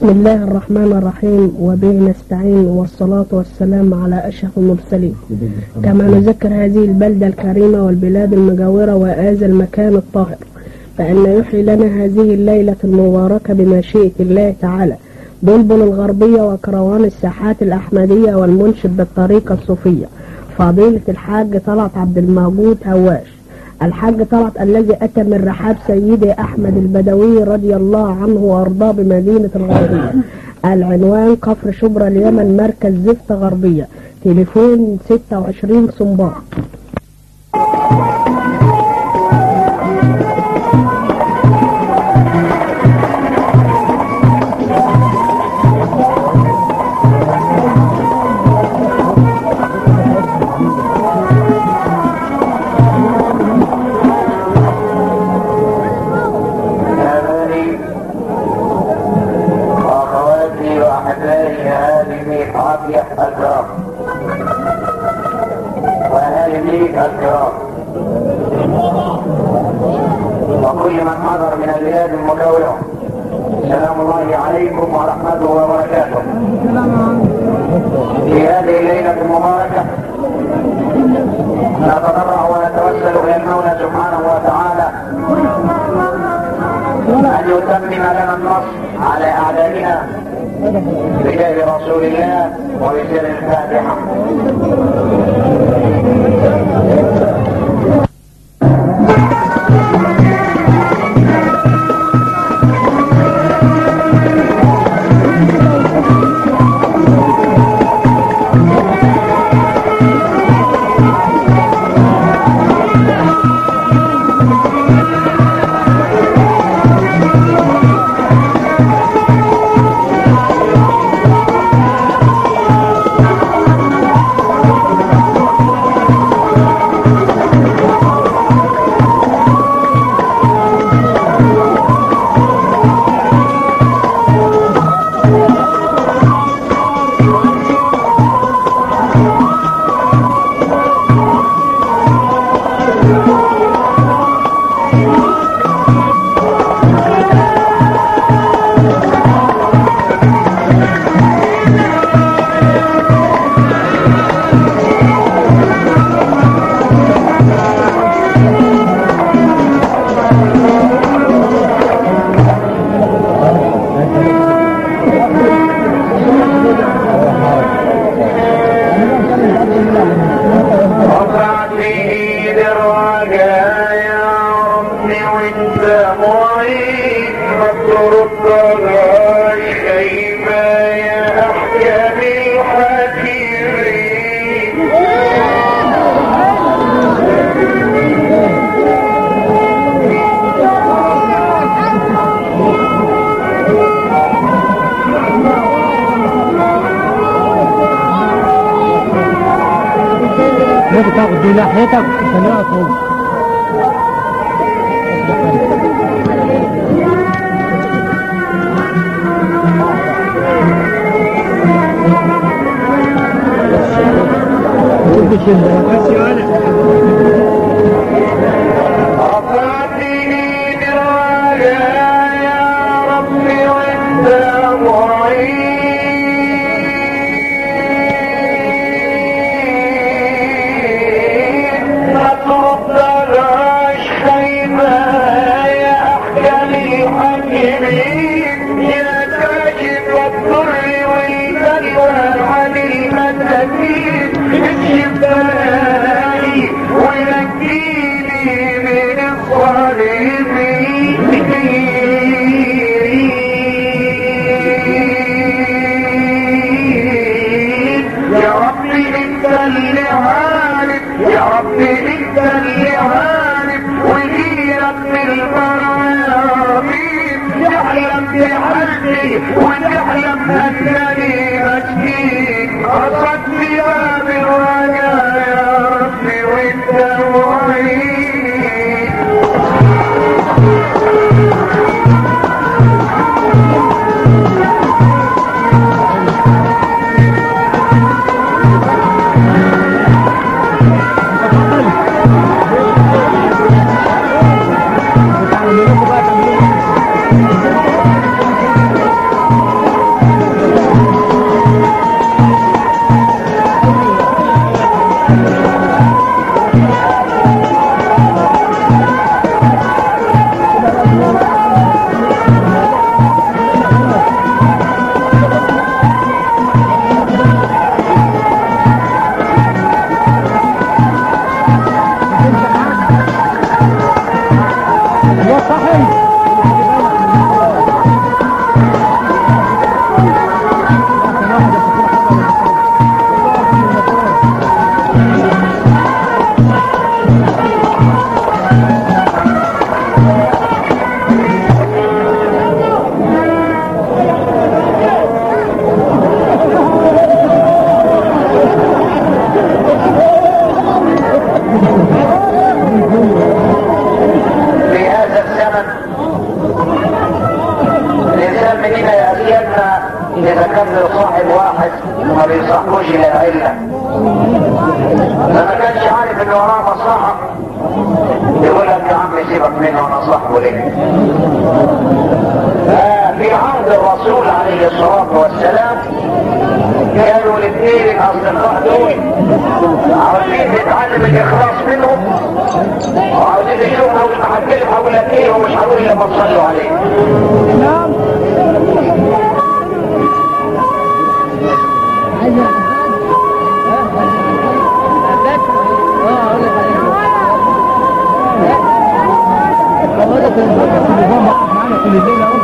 بسم الله الرحمن الرحيم وبه نستعين والصلاة والسلام على أشرف المرسلين كما نذكر هذه البلدة الكريمة والبلاد المجاورة وهذا المكان الطاهر فأن يحيي لنا هذه الليلة المباركة بمشيئة الله تعالى بلبل الغربية وكروان الساحات الأحمدية والمنشد بالطريقة الصوفية فضيلة الحاج طلعت عبد الموجود هواش الحاج طلعت الذي أتى من رحاب سيدي أحمد البدوي رضي الله عنه وأرضاه بمدينة الغربية العنوان كفر شبرا اليمن مركز زفت غربية تليفون 26 صنبار آبائي وأخواتي وأحبائي هذه عافية الكرام وأهالي الكرام وكل من حضر من البلاد المجاورة سلام الله عليكم ورحمته وبركاته في هذه الليلة المباركة نتضرع ونتوسل إلى المولى سبحانه وتعالى أن يتمم لنا النصر على أعدائنا بجاه رسول الله وبسر الفاتحة رفعت ايد الرجاء يا ربي وانت معين ما تردناش خايفة يا احكام الحكيمين ممكن تاخد دي ناحيتك وتخليها طول رفعت ايد الرجاء يا ربي وانت معين ما تردناش خايفة يا احكام الحكيمين يا كاشف الضر والبلوى عن المساكين اكشف بلائي ونجيني من الظالمين يا ربي انت اللي عارف يا ربي انت اللي عارف ودينك بالبرايين تحلم بحقي وتحلم انني مسكين قصدت يا بالرجاء يا ربي وانت معين تعالوا نروح بقى تعملوا كان صاحب واحد ما بيصحوش الا العله فما كانش عارف ان وراه مصلحه يقول لك يا عم سيبك منه وانا صاحبه ليه في عهد الرسول عليه الصلاه والسلام كانوا الاثنين الاصدقاء دول عاوزين نتعلم الاخلاص منهم وعاوزين نشوف لو هتكلم هقول لك ايه ومش هقول الا ما تصلوا عليه معانا كل الليل اهو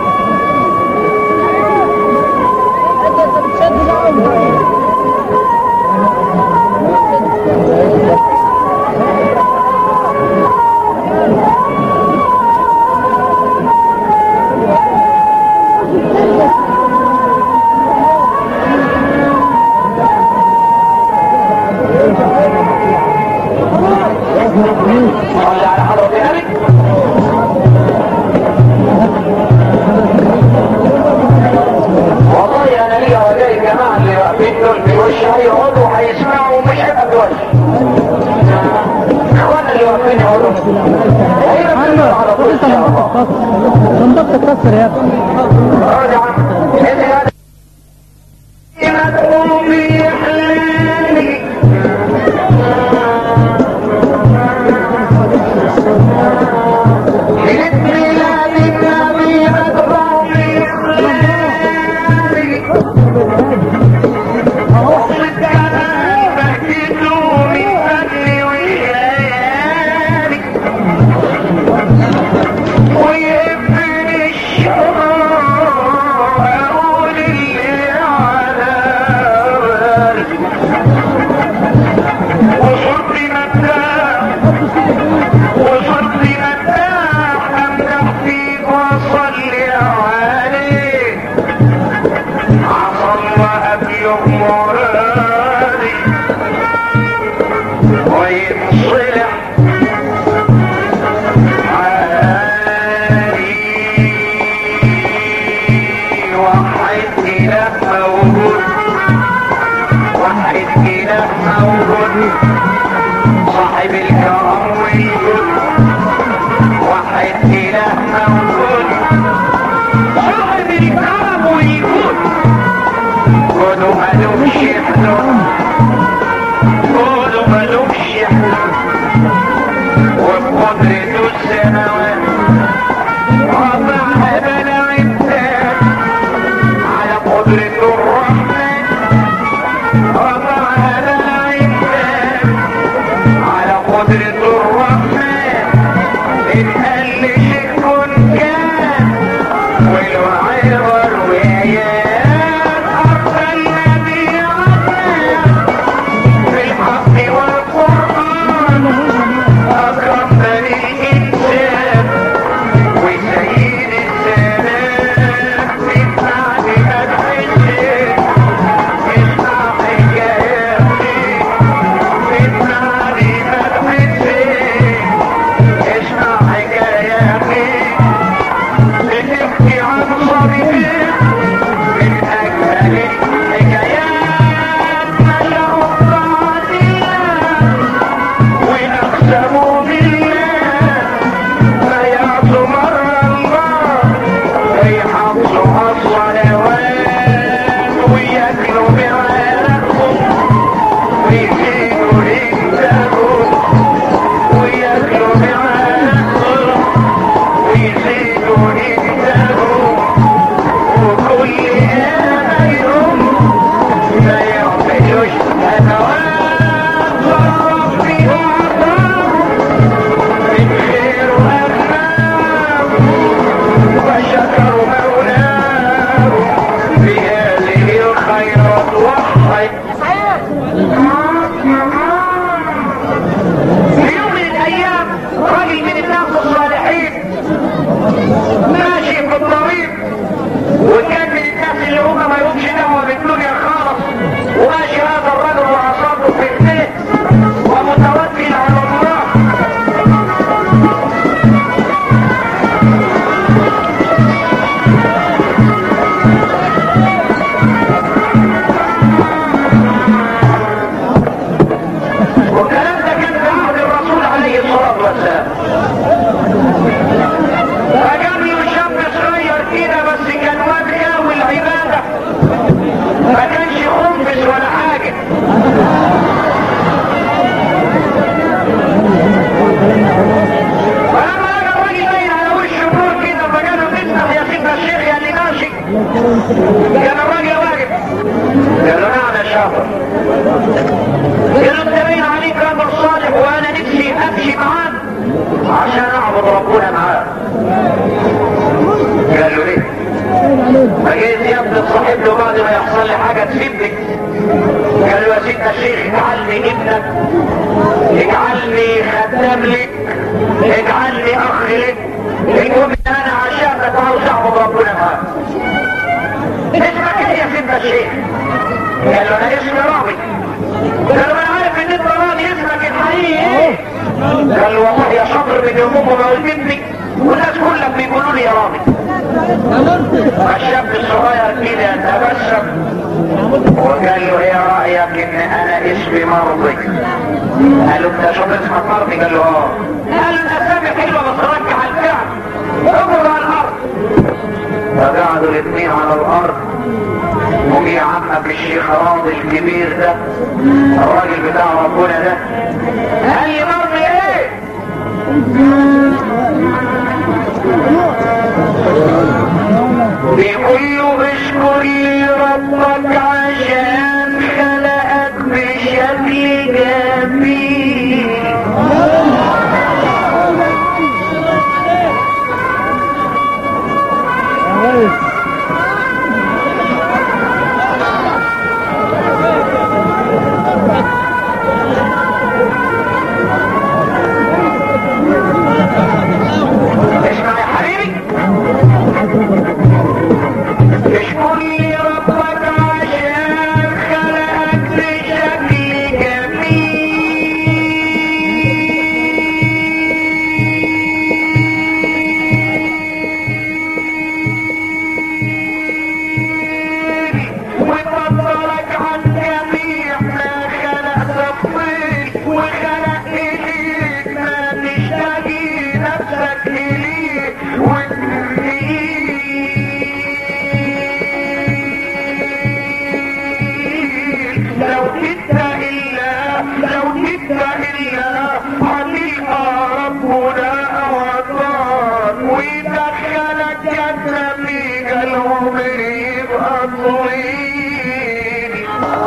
صلي على حضرة النبي والله انا ليا وجاي الجماعه اللي واقفين دول في وش هيقعدوا هيسمعوا ومش هيبقى في وش اخوانا اللي واقفين يقعدوا هيبقى في وش على طول ان شاء الله صندوق تكسر يا ابني اقعد يا عم انت قاعد مدعو في احلامي ليلة ميلاد النبي مدعو في احلامي وصلت انا بهجته من اجلي وليالي ويهمني الشر اقول اللي على بالي وصرت مرتاح وصرت مرتاح امدح فيك واصلي عليك عسى الله ابلغ مرادي وينصلح حالي وحد إله موجود وحد إله موجود صاحب الكرم والجود وحد إله موجود صاحب الكرم والجود كله ملوش حدود كله ملوش حدود وبقدرته السماوات رفع بلا انسان على قدرة الرحمن رفع بلا انسان على قدرة الرحمن ان قال لي شيء كن كان ولو عبر وآيات أرسل النبي عدنان في الحق والقرآن أكرم بني الإنسان وسيد السلام من بعد مدح الشيخ اسمع حكاياتي من بعد مدح الشيخ اسمع حكاياتي كان الراجل واقف قال له نعم يا شاطر قال له انت باين عليك رجل صالح وانا نفسي امشي معاك عشان اعبد ربنا معاك قال له ليه؟ فجيت يا ابن صاحب له بعد ما يحصل لي حاجه تسيبني قال له يا سيدنا الشيخ اجعلني ابنك اجعلني خدام لك اجعلني اخ لك المهم ان انا عشانك وعاوز اعبد ربنا معاك اسمك ايه يا سيدنا الشيخ؟ قال له انا اسمي رامي قال له انا عارف ان انت رامي اسمك الحقيقي ايه؟ قال له والله يا شطر من يومكم ما قلتني والناس كلهم بيقولوا لي يا رامي الشاب الصغير كده تبسم وقال له ايه رايك ان انا اسمي مرضي قال له انت شوف اسمك مرضي قال له اه قال له الاسامي حلوه بس رجع الكعب اقعد على الارض فقعدوا الاثنين على الارض وجي عمك الشيخ راضي الكبير ده الراجل بتاع ربنا ده قال لي مرضي ايه بيقول له اشكر لي ربك عشان خلقك بشكل جميل اسمع يا حبيبي اشكر لي ربك عشان خلقك بشكل جميل وفضلك عن جميع ما خلق تفضيل وخلق إليك ما تشتهي نفسك إليه والنيل لو كدت إلا لو كدت إلا هتلقى ربنا أوطان ويدخلك جنة في العمر يبقى طويل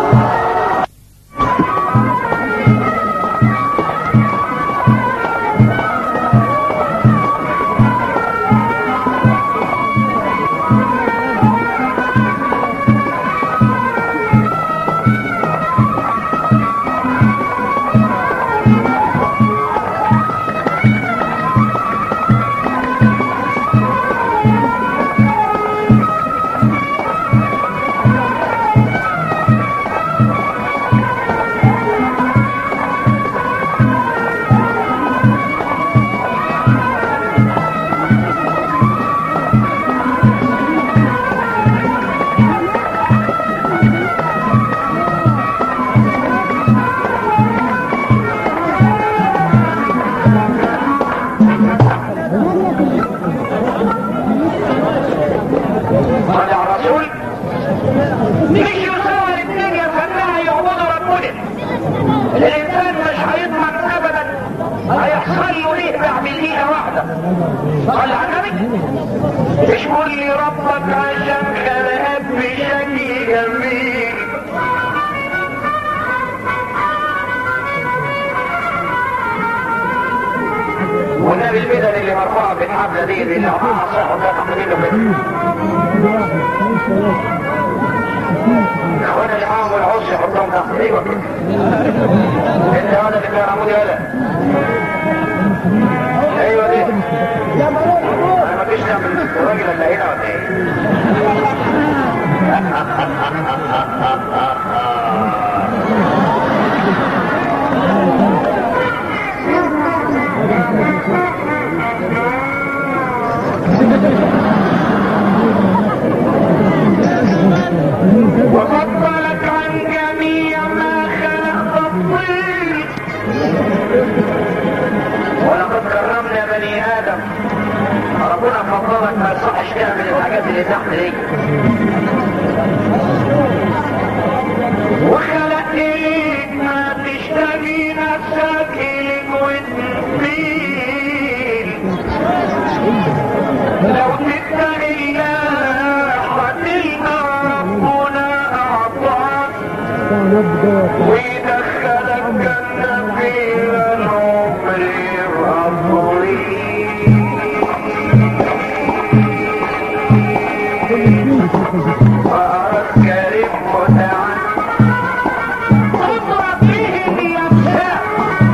صلى على الرسول مش يساوي الاثنين يا فنان يعبدوا ربنا الانسان مش هيضمن ابدا هيحصل له ايه بعمل دقيقه واحده صلى على النبي اشكر لي ربك عشان خلقك بشكل جميل والنبي البدن اللي مرفوعه بالحبل دي اللي معاها صحه ده تقدير له اخوانا اللي معاهم العصر يحطهم تحت ايوه كده انت هذا اللي كان عمودي ولا ايوه دي انا ما فيش تعمل الراجل اللي هنا ولا ايه وفضلك عن جميع ما خلق الطير ولقد كرمنا بني ادم ربنا فضلك ما يصحش تعمل الحاجات اللي تحت دي وخلق ليك ما تشتهي نفسك لك وتميل لو تتقي الله هتلقى ويدخلك جنة فيها العمر الأفضل كريم متعال اضرب به اليمساء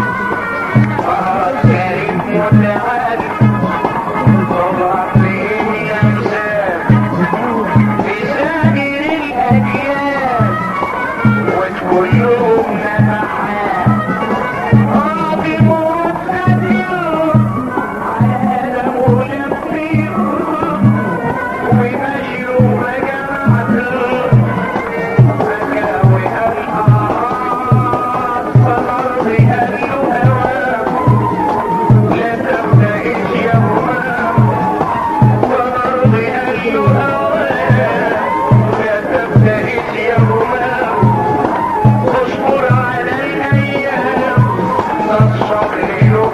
كريم متعال اضرب به اليمساء في سائر الأديان وكلهم نفحات راضي مرتدل على ملبي وماشي وجمعت مكاوي الأعراض فالأرض الهوام لا تبتئس يوما فالأرض الهوام لا تبتئس يوما اصبر على الأيام الصبر له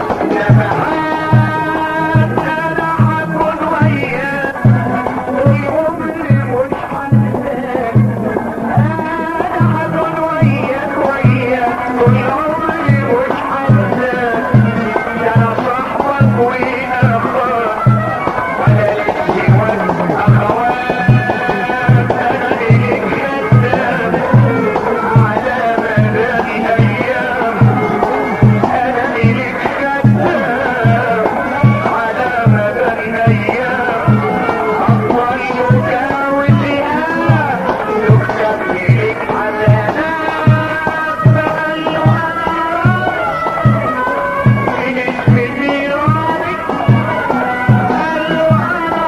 نفحات أنا حكون وياك والعمر مش حنساك أنا حكون وياك وياك والعمر مش حنساك أنا صاحبك وأخاك ولا للسواك أخوات أنا إليك خدام على مدى أيام أنا إليك خدام على مدى أيام أطول مجاوزها يكتب إليك حسنات فقال له أنا راضي بنسبتي راضي قال له أنا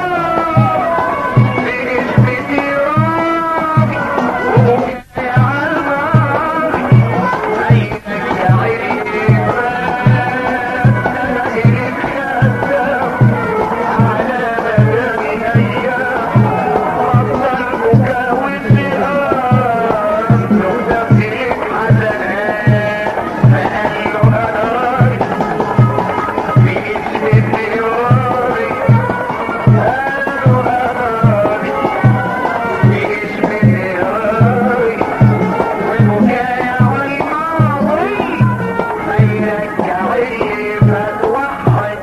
راضي بنسبتي راضي ويا عالماضي عينك يا عيني أنا إليك خدام على مدى أيام أفضل مجاوزها يكتب إليك حسنات فقال له أنا راضي بنسبتي راضي قال له أنا راضي باسمي راضي والبكاء والماضي بينك عيب توحد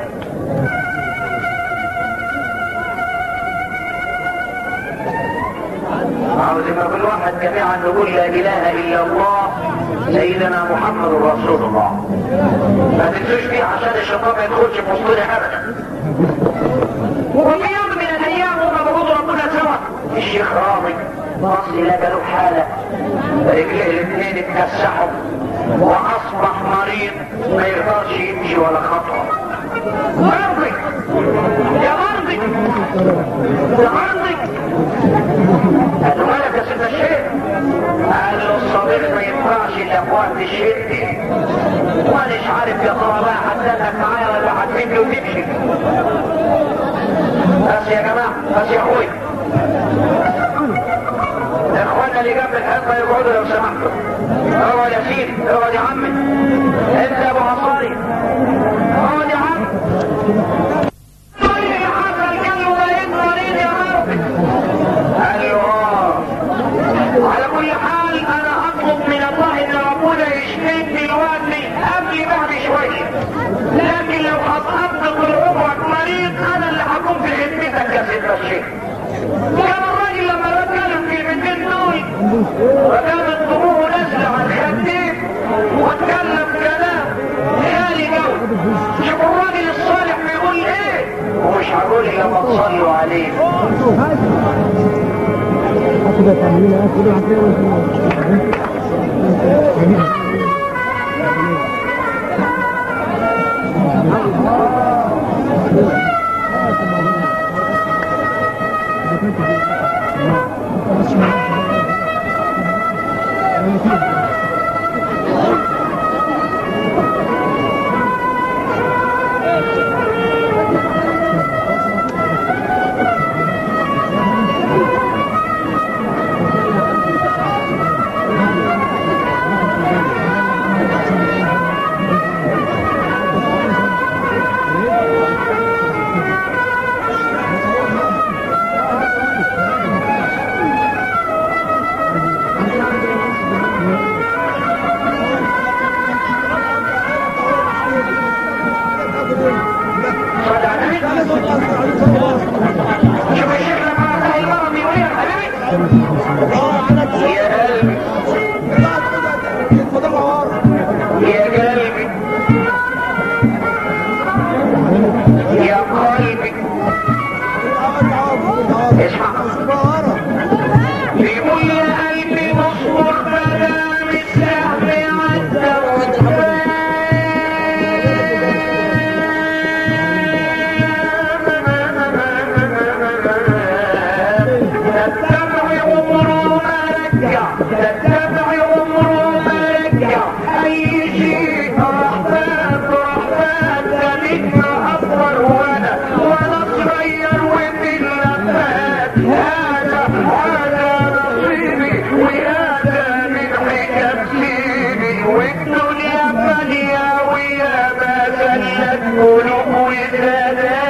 عاوز ما كل واحد جميعا نقول لا اله الا الله سيدنا محمد رسول الله ما تنسوش فيه عشان الشيطان ما يدخلش في وسطنا ابدا وفي يوم من الايام هم موجود ربنا سوا الشيخ راضي بص لقى له حاله رجليه الاثنين اتكسحوا واصبح مريض ما يقدرش يمشي ولا خطوه مرضي يا مرضي يا مرضي قال له مالك يا سيد الشيخ قال له الصديق ما ينفعش الا في وقت الشده وانا عارف يا ترى بقى هتسلك معايا ولا هتسيبني وتمشي بس يا جماعه بس يا اخوي اخوانا اللي جنب الحلقه يقعدوا لو سمحتوا اقعد يا سيدي اقعد يا عمي انت يا ابو عصاري اقعد يا عم اللي حصل كان له مريض مريض يا رب قال له اه على كل حال انا اطلب من الله ان ربنا يشفيك دلوقتي قبل بعد شويه لكن لو هتقضي طول عمرك مريض انا اللي هكون في خدمتك يا سيدنا الشيخ كان الراجل لما بتكلم كلمتين دول وكانت دموعه نازله على الخدين واتكلم كلام خالي جو شوف الراجل الصالح بيقول ايه ومش هقول الا ما تصلوا عليه يا قلبي يا قلبي يا قلبي اسمع بيقول يا قلبي مصبر مدام السهم عدى تتبع عمره ما رجع تتبع عمره ما رجع اي شيء رحمن رحمن ده نجم اصغر وانا وانا صغير وفي اللفات هذا هذا نصيبي وهذا من حكم سيدي والدنيا فانية ويا ما زلت قلوب وزادات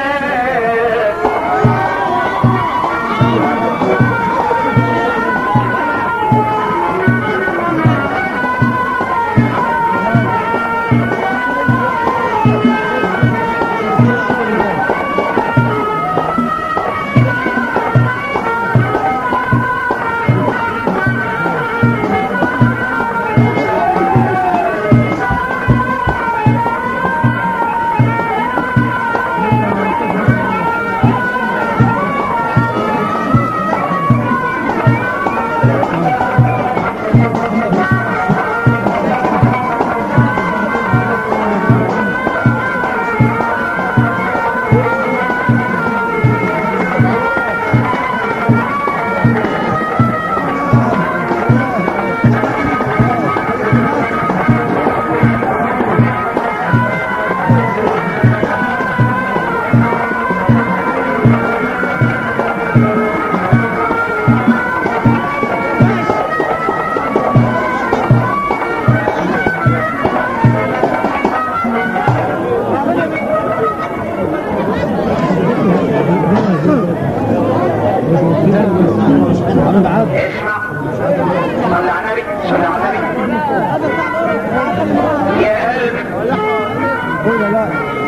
اسمع صلي على النبي صلي على النبي يا قلبي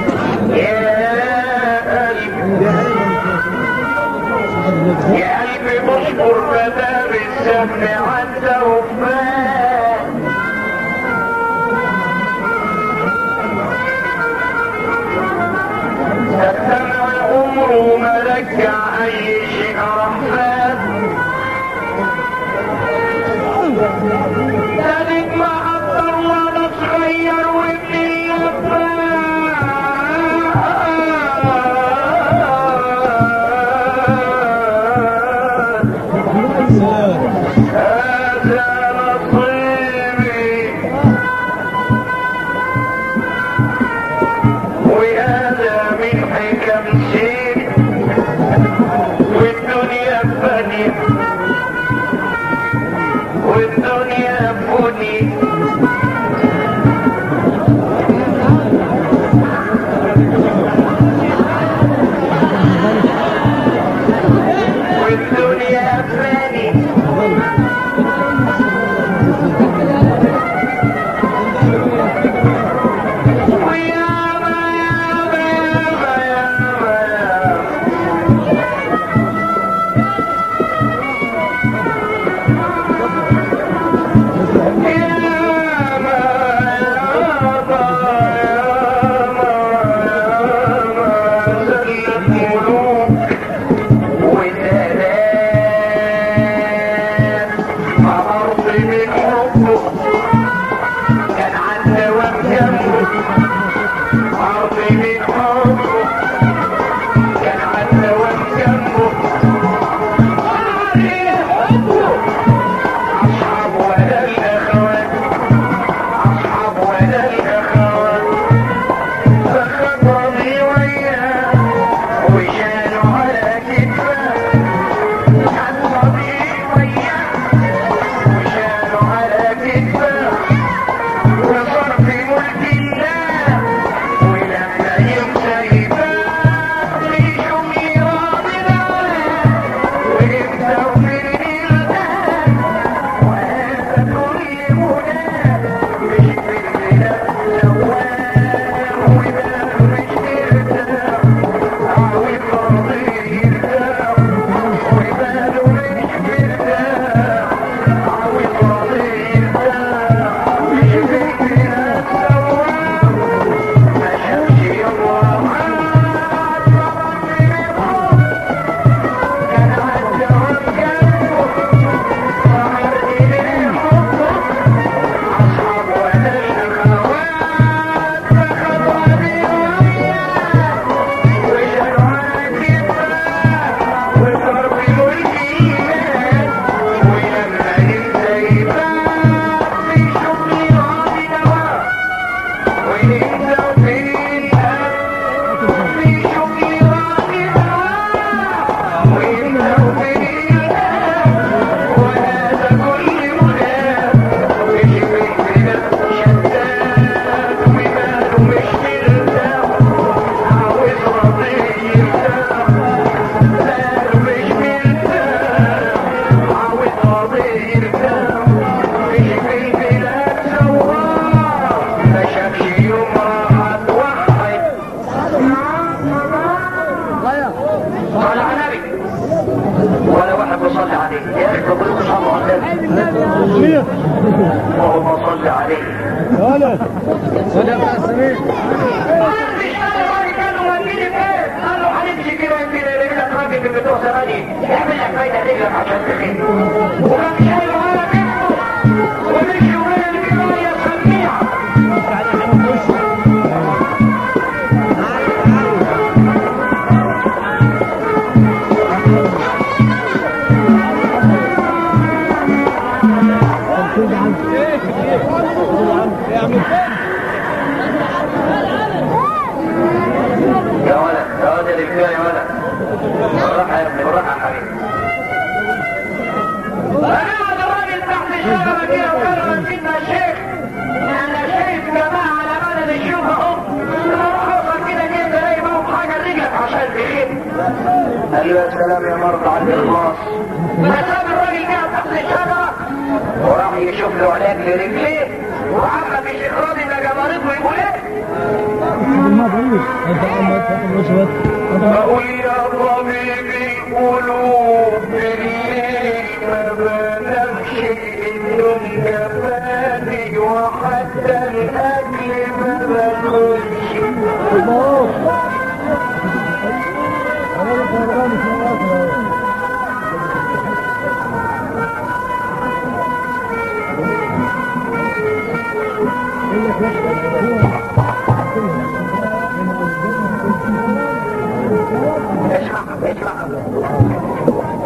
يا قلبي يا قلبي مصبر مدام السهم عدى وفات تتبع عمره ما رجع اي شيء رحمن ده نجم عطر وانا صغير وابني هذا نصيبي وهذا من حكم سيدي عليه يا اخي كلكم صلوا على النبي اللهم صل عليه ولد سلام يا سمير قال له هنمشي كده يمكن رجلك راجل في بتوع زماني يعمل لك فايده رجلك عشان تخيل وكان شايل على كتفه ومشي وهي الكفايه سميعه يا ولد يا ولد الكفايه يا ولد بالراحه يا ابني بالراحه يا حبيبي فقعد الراجل تحت الشجره كده وقال له سيدنا الشيخ انا شايف جماعه على مدد الشوف اهو روح كده كده تلاقي معاهم حاجه رجلك عشان تخف قال له يا سلام يا مرضى على الاخلاص فساب الراجل قاعد تحت الشجره وراح يشوف له علاج لرجليه وعمك الشيخ راضي ده جمارته يقول ايه المضروب انت عمك وشوت فقل يا طبيب القلوب بالليل ما بنامش النوم كفاني وحتى الاكل ما باكلش اسمع اسمع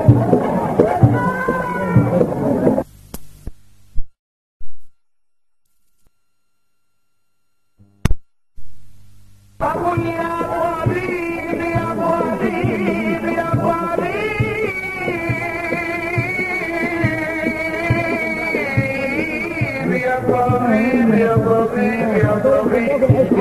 فقل يا طبيب يا طبيب يا طبيب يا طبيب يا طبيب يا طبيب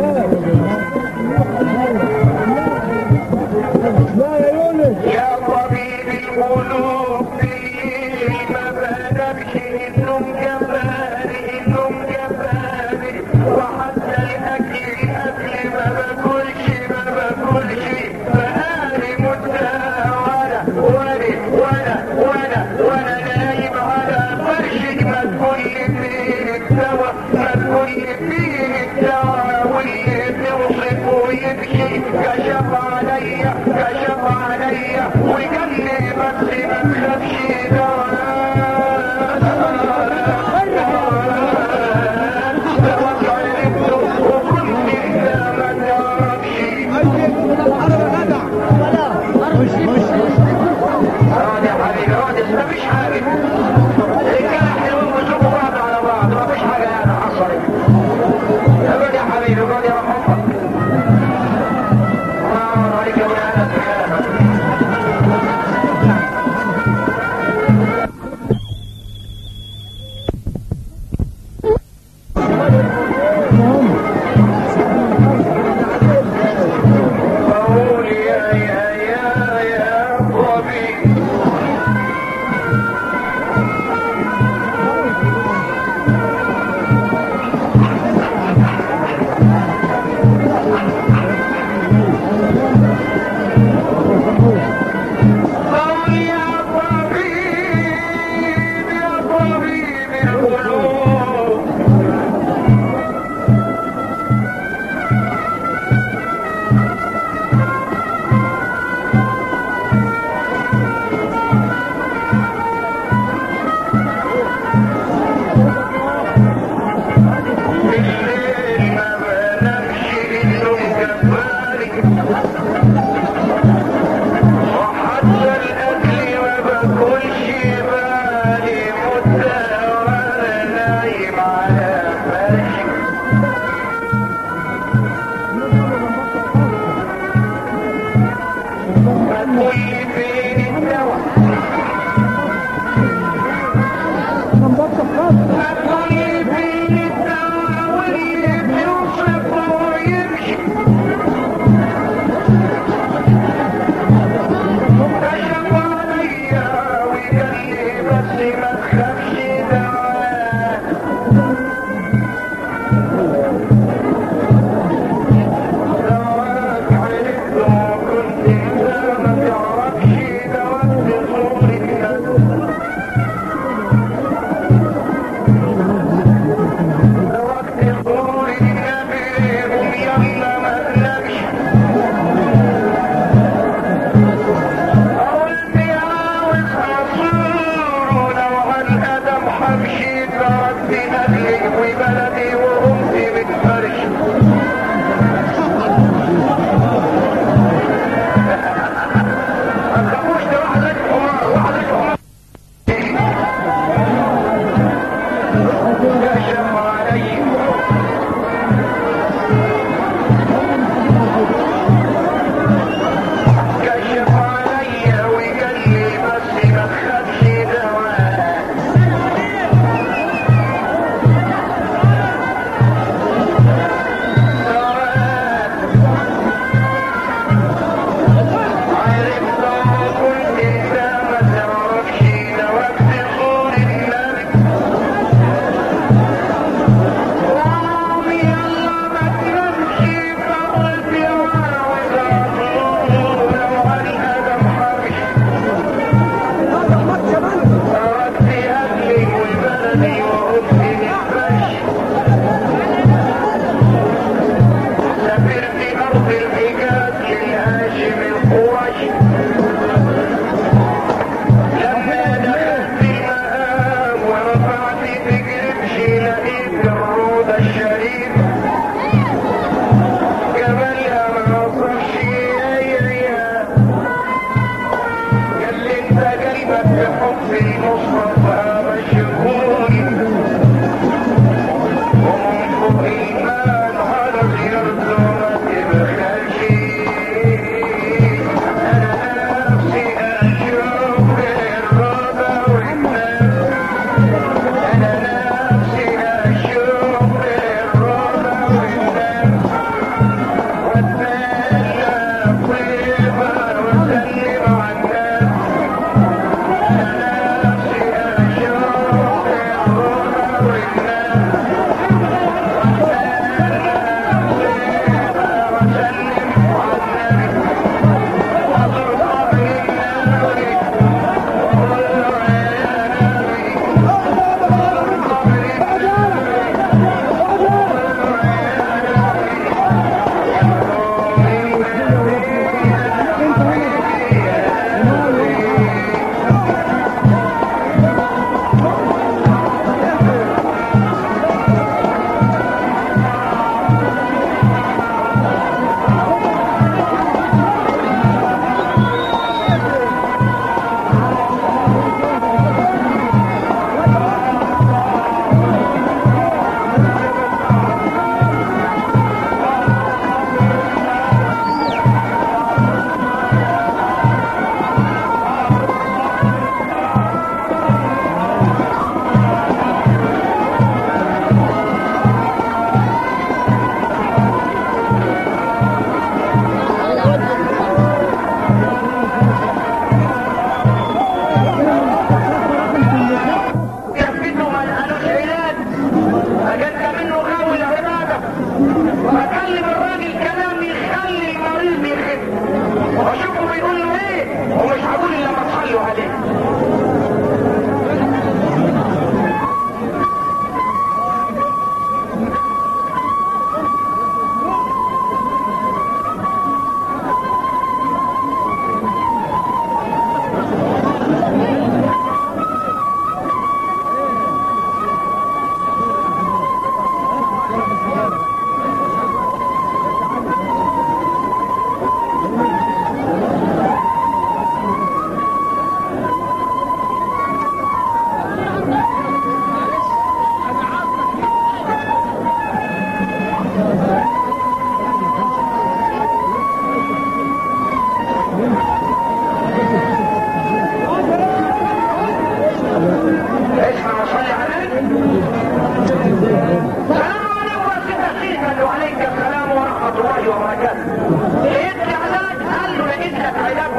لا يا يونس يا طبيب القلوب بالليل ما بنامش النوم جبالي النوم جبالي وحتى الاكل الاكل ما باكلش ما باكلش بقالي مدة وانا وانا وانا وانا وانا نايم على فرشك ما تقول فين الدواء ما تقول فين الدواء واللي بيوصف ويبكي كشف عليا كشف عليا وقال لي بس ما تخافش مش مش مش اقعد يا حبيبي اقعد ما فيش حاجه الرجاله حلوين ويشوفوا بعض على بعض ما فيش حاجه يعني حصلت اقعد يا حبيبي اقعد يا رحمة الله عليك يا ولاد قول يا يا يا يا طبيب قول يا طبيب يا طبيب القلوب بالليل ما بنامش النوم كفاري وحتى الاكل ما باكلش بالي مدة وانا نايم على فرشي ما تقول لي فين الدواء ما تقول لي فين الدواء واللي بيوصف ويمشي كشف عليا وقال لي بس ما تخافش دواء دواك عرفته وكنت انت ما تعرفش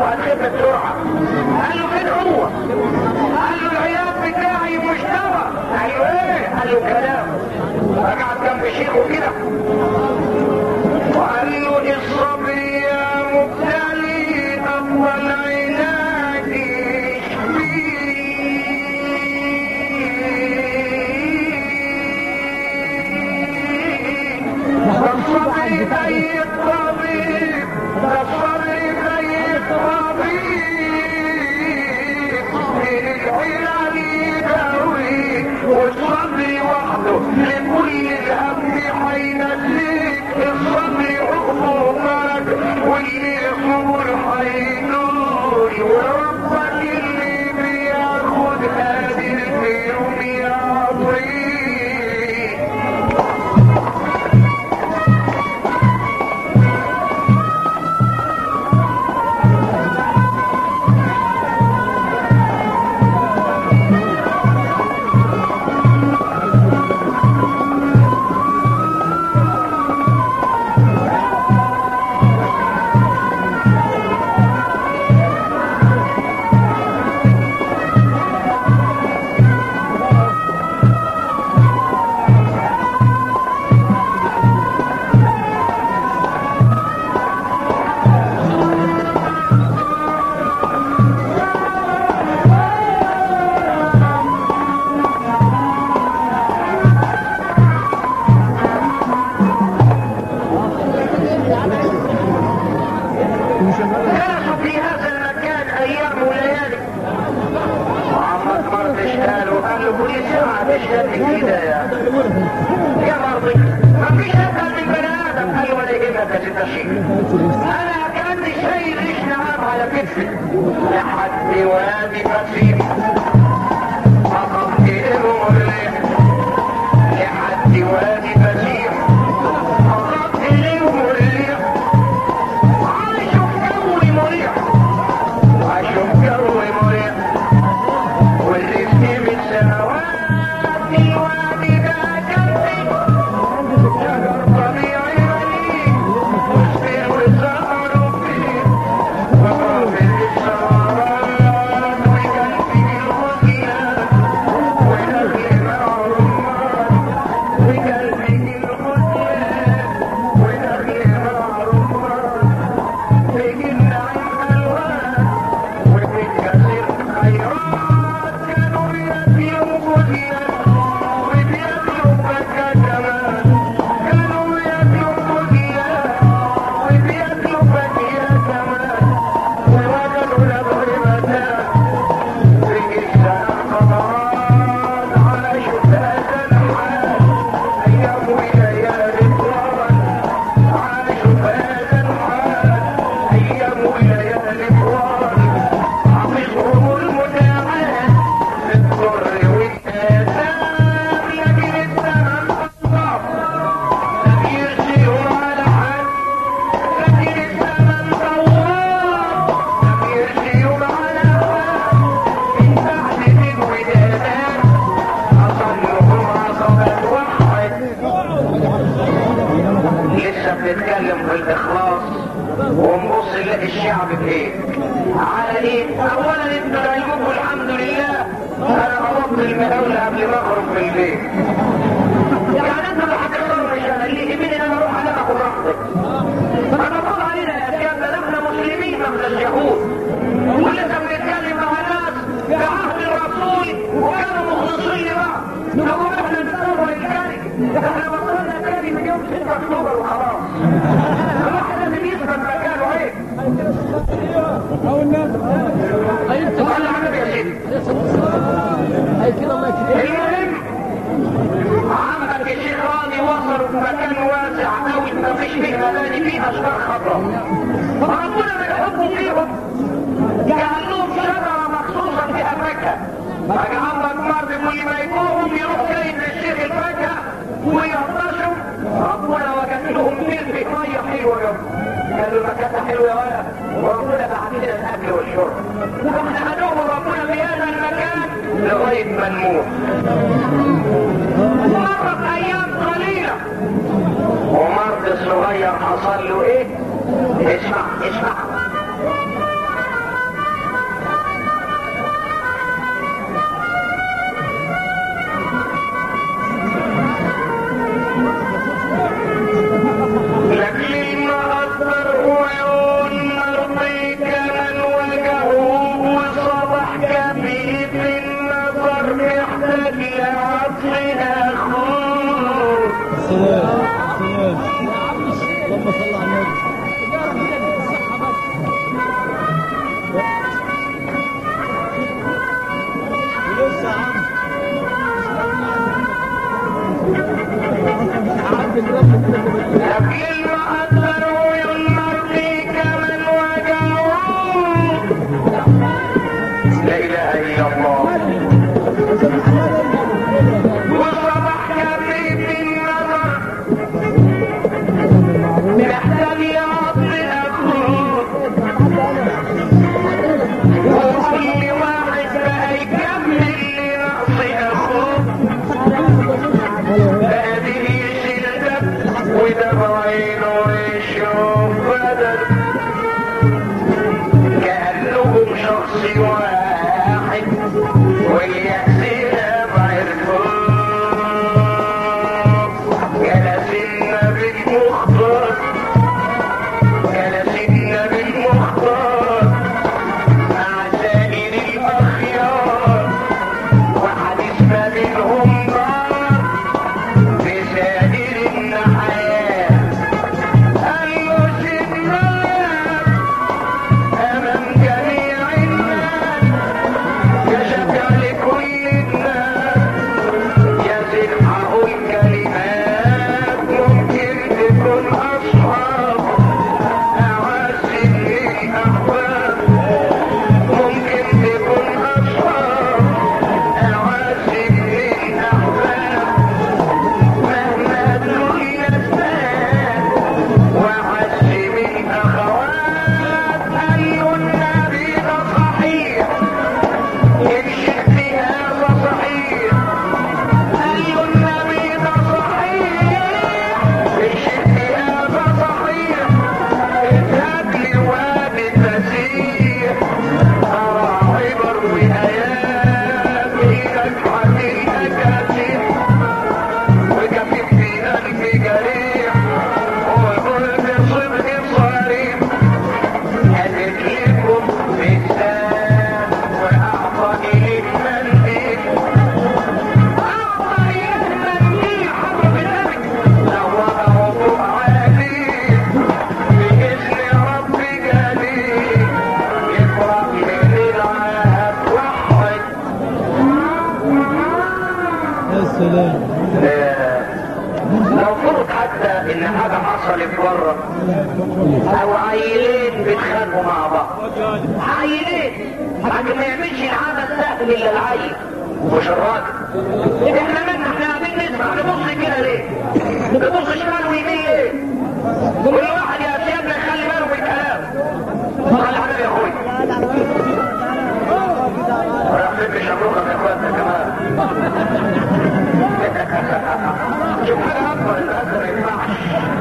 وهتخف بسرعه قال له فين هو؟ قال له العياد بتاعي مشترى قال له ايه؟ قال له كلام رجعت جنب شيخه كده وقال له الصبر يا مبتلي افضل علاج الصبر زي الطبيب الصبر زي الطبيب من العلل يداوي والصبر وحده لكل الهم حينسيك الصبر عقوبك واللي يصبر حينور وربك اللي بياخد هذه اليوم يعطيك كانوا في هذا المكان ايام وليالي وعمك مرض اشتغل وقال له كل ساعة تشتغل كده يا يا مرضي ما فيش اسهل من بني ادم قال له ولا يهمك يا ست الشيخ انا كان شايل ريش نعام على كتفي لحد وادي بسيط فقط المريح لحد وادي بسيط فقط المريح عايشوا في جو مريح عايشوا في جو مريح والرزق بالسماوات الوادي ده جنبي شجر طبيعي غني واصبر وسهر فيه وقابل السهرات وقلبي الخزيان ونخل مع رمان وقلبي الخزيان ونخل مع رمان بجنة الألوان وبالكثير خيرات كانوا يأكلوا خزيان وبياكلوا فكة كمان كانوا يأكلوا خزيان وبياكلوا فكة كمان ووجدوا له متاع في السنة قمران عاشوا هذا الحال أيام وليالي طوال عاشوا هذا الحال أيام وليالي طوال حفظهم المتاعات بالضر والآثام لكن الزمن طلع لم يرسلوا على حد لكن الزمن طوال لم يرسلوا على حد من بعد ذي الودادات أظلهم عصبة واحد لسه بنتكلم في الاخلاص ونبص نلاقي الشعب بايه على ايه اولا انتوا رايكم الحمد لله انا قبضت المقاولة قبل ما اخرج من البيت يعني انتوا اللي هتختاروا مش انا اللي يهمني ان انا اروح انام اخد راحتي فالمفروض علينا يا سيادة ده احنا مسلمين ما احناش يهود ولسه بنتكلم مع ناس في عهد الرسول وكانوا مخلصين لبعض نقول احنا نتطور الكلمة احنا بطلنا كلمة يوم 6 اكتوبر وخلاص الواحد لازم يثبت مكانه ايه صلى على النبي يا سيدي المهم عمك الشيخ راضي وصلوا في مكان واسع قوي ما فيش فيه مباني فيه اشجار خضراء فربنا من حبه فيهم جعل لهم شجره مخصوصه فيها فاكهه فجعل لك مرض كل ما يقوم يروح جايب للشيخ الفاكهه ويعطشوا ربنا وجد لهم بير فيه ميه حلوه جدا قالوا المكان حلو يا ولد وربنا بعت لنا الاكل والشرب واحنا هنوم ربنا في هذا المكان لغايه ما نموت ومرت ايام قليله ومرض الصغير حصل له ايه اسمع اسمع عطف اخوك سلام سلام اللهم صل على النبي ولسه عم لكن ما أثروا ينمر فيك من وجعوه لا إله إلا الله وصبح كبير النظر محتاج يعطي أخوه وكل واحد بقى يكمل لنقص أخوه هذه شدة وده بعينه يشوف بدل كأنهم شخص واحد واليأسين بعرفوه جلس النبي المختار جلس النبي المختار مع سائر الأخيار وحديث ما بينهم نار في سائر النحيات المسلمات أمام جميع الناس كشف لكل الناس يزن حق الكلمات ممكن تكون أصحاب أعز من أحباب ممكن تكون أصحاب أعز من أحباب مهما دنيا الناس وعز من أخوات أي النبي ده صحيح إن شئت هذا صحيح أي النبي ده صحيح إن شئت هذا صحيح اذهب لوادي التسيح أرى عبر وآيات إيدك حكي أكاسيح وكفيف في قلبي جريح وقلت صدق صريح هدت لكم بسام وأعطاني للمنديل أعطاني للمنديل حرب النبي نوره عادي بإذن ربي جليل يقرأ من العهد واحد يا سلام لو فرض حتى ان حاجة حصلت بره او عيلين بيتخانقوا مع بعض عيلين لكن ما يعملش العادة السهل الا العيل مش الراجل احنا منا احنا قاعدين نسمع نبص كده ليه نبص شمال ويمين ليه كل واحد يا سيادنا يخلي باله من الكلام صلي على النبي يا اخوي ولا تحب شمروخك يا اخواتنا كمان شوف حاجة أكبر الأثر ما ينفعش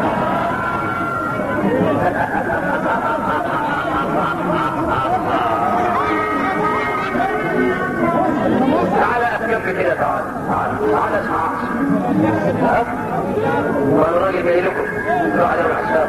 تعالى أتكلم كده تعالى تعالى تعالى اسمع ها؟ وأنا راجل جاي لكم روح على الحساب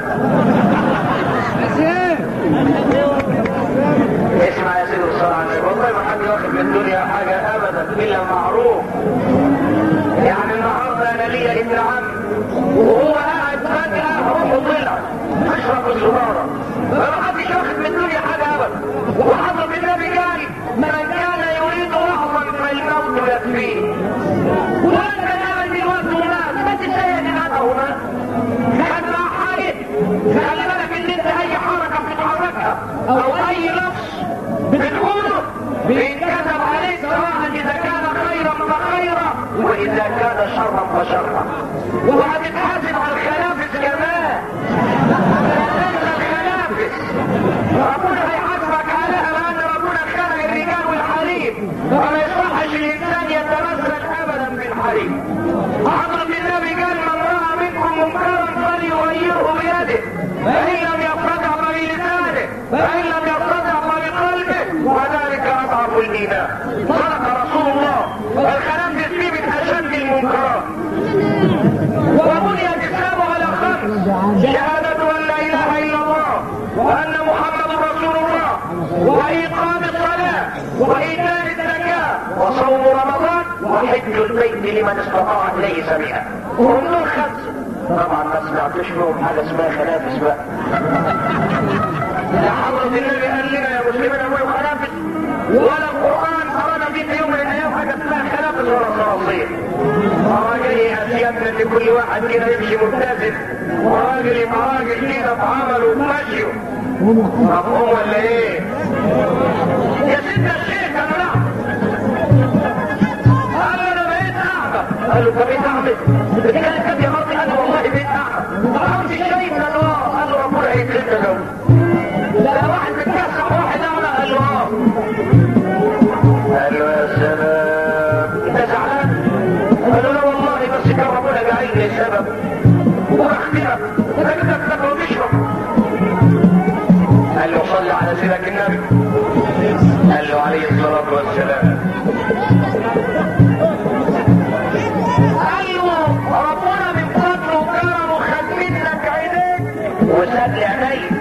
اسمع يا سيدي الصلاة على النبي والله ما حد واخد من الدنيا حاجة أبدا إلا معروف يعني النهارده انا ليا ابن عم وهو قاعد فجأة روحه طلع اشرب السجارة ما حدش واخد من الدنيا حاجة ابدا وحضر النبي قال من كان يريد لحظا فالموت يكفيه وانت كمان دلوقتي هناك ما تسيد هذا هناك خد مع حاجة خلي بالك ان انت اي حركة بتتحركها او اي لفظ بتقوله بيتكتب عليك سواء اذا كان خيرا فخيرا واذا كان شرا فشرا وهتتحاسب على الخلافس كمان تنسى الخلافس ربنا هيحاسبك عليها لان ربنا خلق الرجال والحريم فما يصحش الانسان يتمثل ابدا بالحريم حضرة النبي قال من راى منكم منكرا فليغيره بيده فان لم يستطع فبلسانه فان لم يستطع فبقلبه وذلك اضعف الايمان صدق رسول الله الخلافس فيه من اشد المنكرات وبني الاسلام على خمس شهادة ان لا اله الا الله وان محمد رسول الله واقام الصلاة وايتاء الزكاة وصوم رمضان وحج البيت لمن استطاع اليه سبيلا وهم دول خمسه طبعا ما سمعتوش فيهم حاجه اسمها خنافس بقى لا حضرة النبي قال لنا يا مسلمين اقولوا خنافس ولا القران اراد في يوم من الايام حاجه اسمها خنافس ولا صراصير راجل اسيادنا ان كل واحد كده يمشي مبتسم وراجل يبقى راجل كده في عمله ومشيه مفهوم ولا ايه؟ يا سيدنا الشيخ انا لا قال له انا بقيت اعمى قال له انت بقيت اعمى دي كانت كام يا مرضي قال له والله بقيت اعمى طلعت الشيء من الله قال له ربنا هيكرمك لو لا واحد متكسح واحد اعمى قال له اه قال له يا سلام انت زعلان قال له لا والله بس كان ربنا جاعل لي سبب واختمك انت جبت لك وتشرب قال له صل على سيدك النبي قال له عليه الصلاة والسلام قال له ربنا من فضله وكرمه خد منك عينيك وساب لي عينيك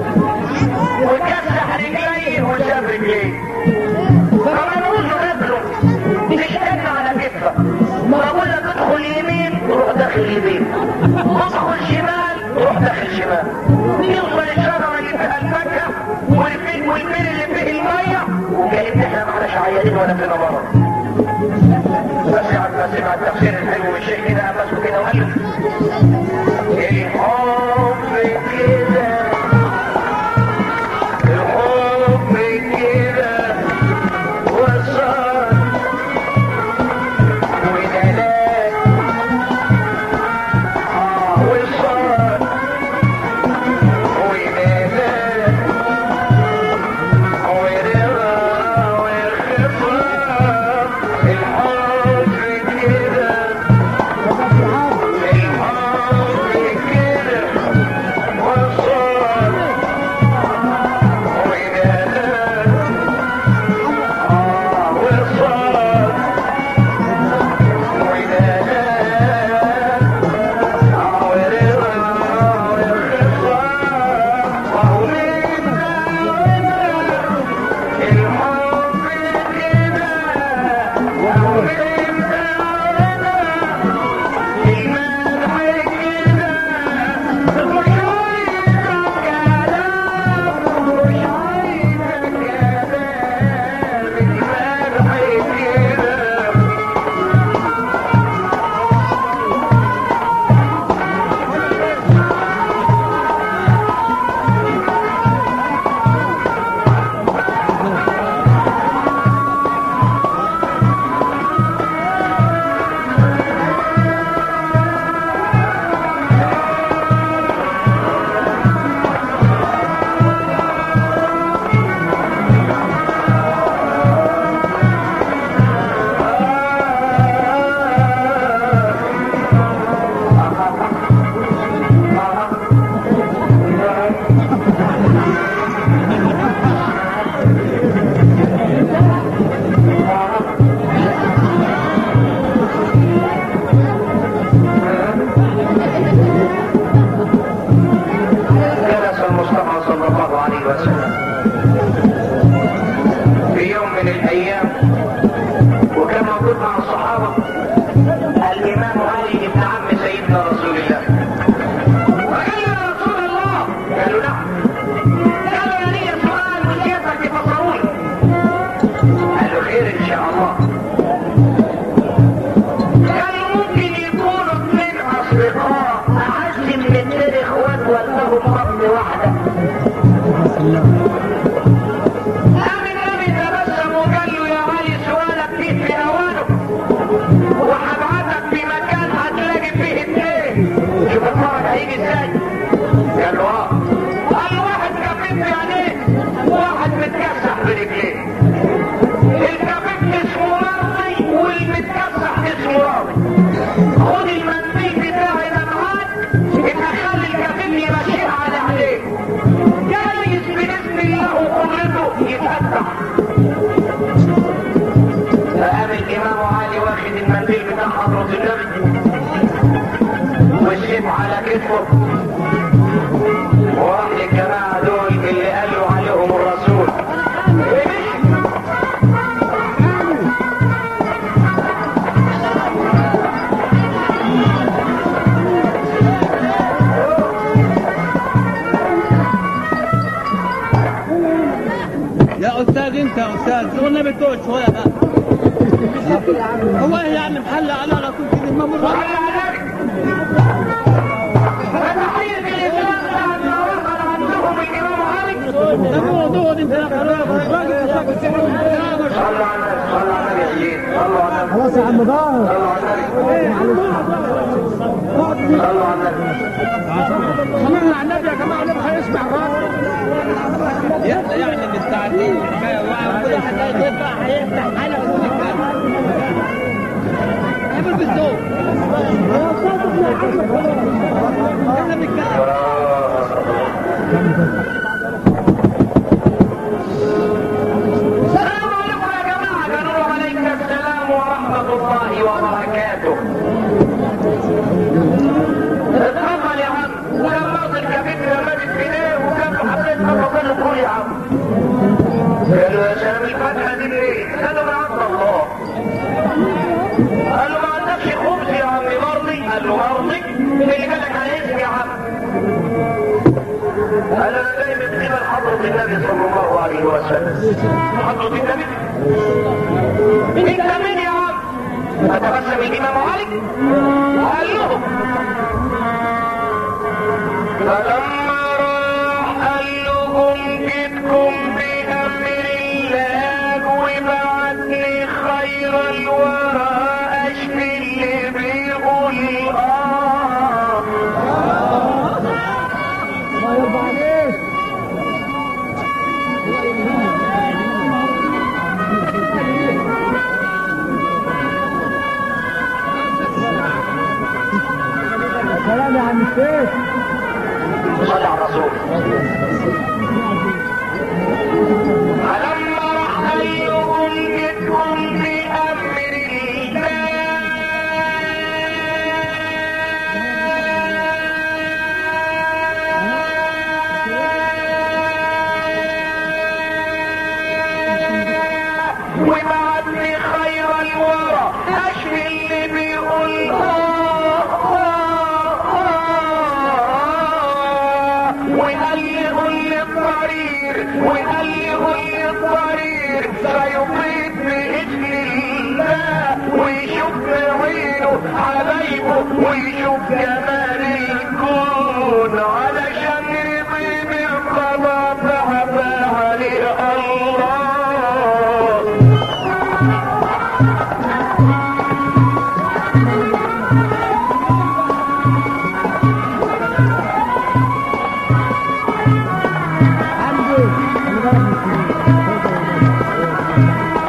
وكسح رجلي وساب رجلي فمنوش رجله تشتغل على كتفك ما اقول لك ادخل يمين تروح داخل يمين ادخل شمال تروح داخل شمال يوصل الشجره اللي فيها الفاكهه والفيل والفيل اللي فيه الميه وكأن احنا ما احناش عيانين ولا فينا مرض بس ساعة ما سمع التفسير الحلو والشيخ كده قفزه كده وقال له الحب كده الحب كده وصل ودلال آه وصل ودلال ورضا وخفاف الحب كده الحب كده وصل ودلال آه وصل Yeah. جلس المصطفى صلى الله عليه وسلم في يوم من الايام وكان موجود مع الصحابه الامام علي بن عم سيدنا رسول الله فقال يا رسول الله قالوا نعم قالوا يا لي سؤال وسيادتك تفسروني قال له خير ان شاء الله كان ممكن يكونوا اثنين اصدقاء اعز من اثنين اخوات ولهم اب واحده قام النبي تبسم وقال له يا علي سؤالك فيه في اوانه وهبعتك في مكان هتلاقي فيه اثنين شوف الفرج هيجي ازاي قال له اه قال له واحد كفيف بعينيه وواحد متكسح برجليه الكفيف اسمه راضي والمتكسح اسمه راضي خد المنديل بتاعي ده معاك يبقى خلي الكفيف يمشيها على ايديه جايز باسم الله وقدرته يفتح فقام الامام علي واخد المنديل بتاع حضرة النبي والسيف على كتفه وراح للجماعة دول اللي قالوا عليهم الرسول ومشي يا استاذ انت يا استاذ قلنا بتقول شويه بقى هو إيه يعني محل على على طول كده ما مر وعلى ذلك فتحية الإسلام بعد ما وصل عندهم الإمام مالك ده موضوع انت يا صلوا على النبي صلوا على النبي يا سيدي صلوا على النبي خلاص يا عم ضاهر صلوا على النبي صلوا على النبي سمعنا عن النبي يا جماعه النبي هيسمع يعني يعني مستعدين كل واحد هيطلع هيفتح حلقه ويتكلم اعمل بالذوق احنا بنتكلم السلام عليكم يا جماعة قالوا له عليك السلام ورحمة الله وبركاته اتفضل يا عم ولما وصل كبير رمادت في ايه وكان حطيت اتفضل له كل يا عم قالوا يا سلام الفتحة دي ليه؟ قالوا من عند الله قال له ما عندكش خبز يا عم مرضي قال له مرضي اللي قالك على اسمي يا عم قال انا جاي من قبل حضرة النبي صلى الله عليه وسلم حضرة النبي انت مين يا عم فتبسم الامام علي قال له فلما راح قال لهم جئتكم بامر الله وبعتني خير الورى اشفي اللي بيقول اه الله يرضى عليك يا سلام يا عم الشيخ صلى على الرسول فلما راح ايهم جئتكم بامر الله وبعتني خير الورى اشفي اللي بيقول آه آه آه وقال لي قول لي الضرير وقال لي قول لي الضرير سيطيب باذن الله ويشوف بعينه حبايبه ويشوف جمال الكون علشان يطيب القضاء فعفى عليه الله عندي خلي بالك من الشيخ.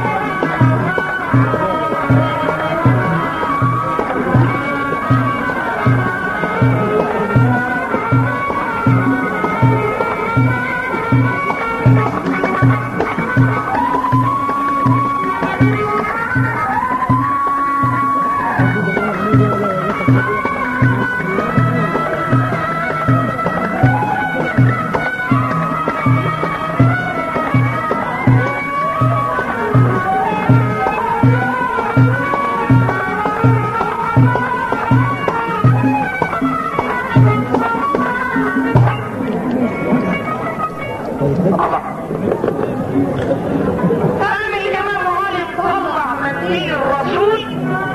قام الامام علي طلع منديل الرسول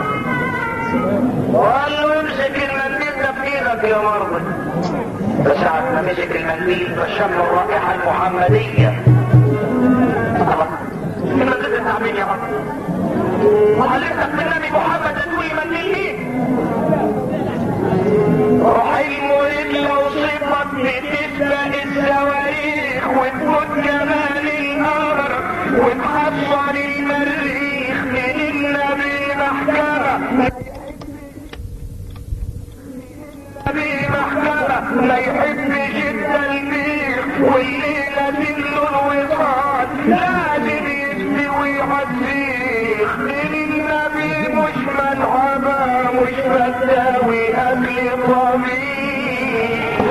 وقال له امسك المنديل ده في ايدك يا مرضى فساعة ما مسك المنديل فشم الرائحة المحمدية الله المنديل بتاع مين يا مرضى؟ وعلمتك بالنبي محمد تقول المنديل مين؟ روح المريد لو صفت بتسبق الصواريخ وتموت جمال القمر وتحصل المريخ من النبي محكمة النبي محكمة ما يحبش التلبيخ والليلة تنلو الوصال لازم يستوي عالسيخ من النبي مش ملعبة مش فتاوي أكل طبيخ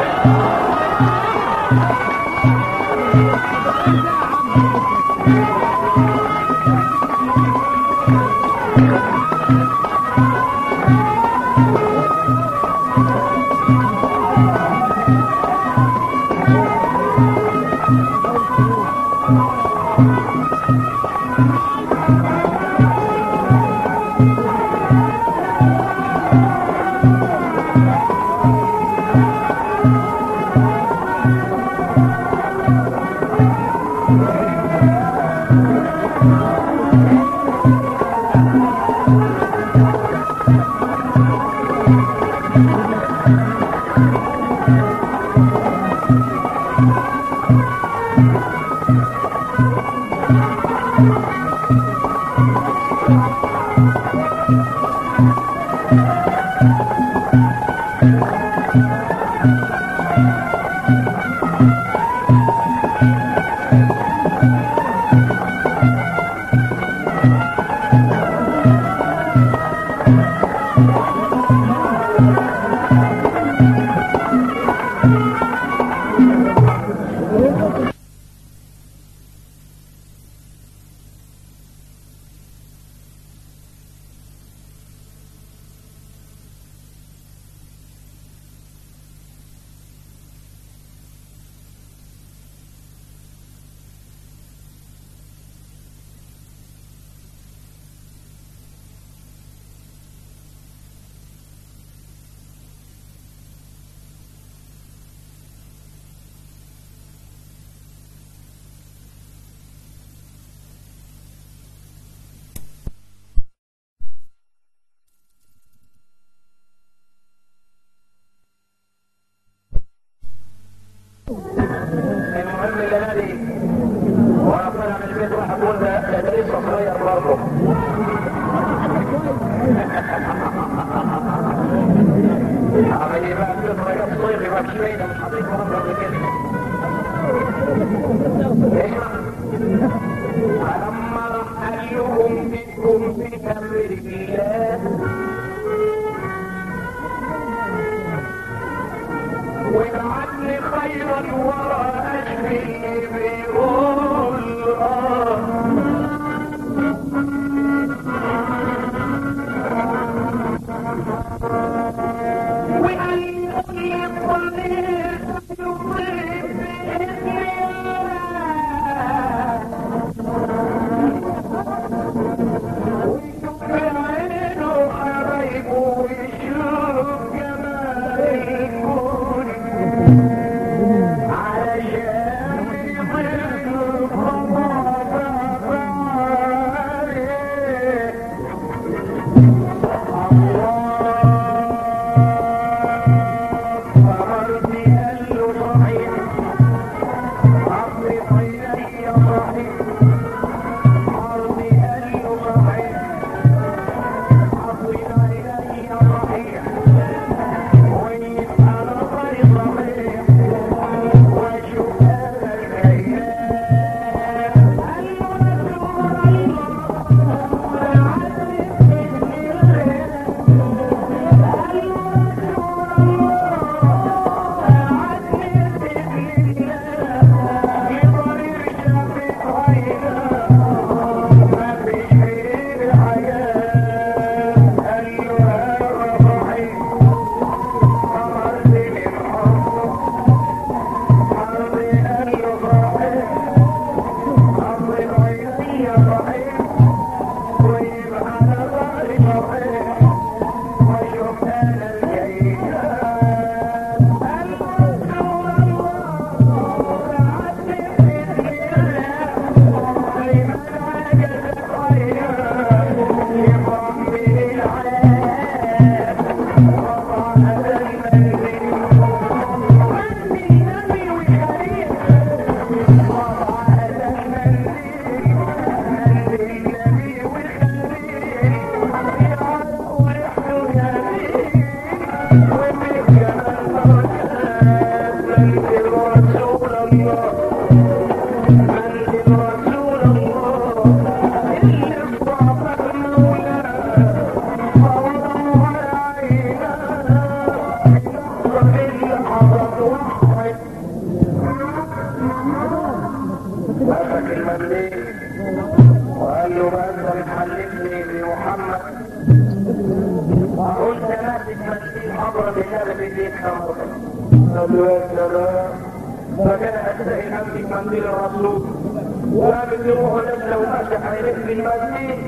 المهم اللي نادي وانا طالع من البيت راح اقول ده ده لسه صغير برضه عمل ايه بقى كده صغير صيف يبقى شويه ده مش هطيق مرة قبل كده فلما راح قال لهم منكم في امر الله واجعلني خير الورى اشفي بيقول آه وقال لي الطريق يطيب بإذن الله ويشوف عينه حبايبه ويشوف جمال الكون علشان يضل الخطا عليه فمرضي قال له صحيح عطري عيني صحيح عرضي قال له صحيح عطري عيني صحيح ويبقى نظري صحيح واشوف هذا الكيان قال له رسول الله مسك المنديل وقال له بقى انت بتحلفني بمحمد قلت ماسك منديل حضرة بالله في ايديك خمر قال له يا سلام فكان استحي امسك منديل الرسول وقابل يروحوا نفسه ومسح عينيه في المسجد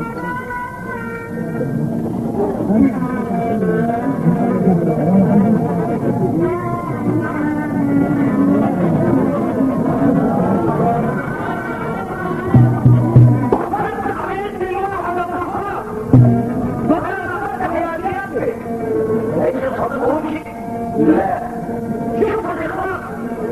ليس صدقوني لا شوف الإخلاص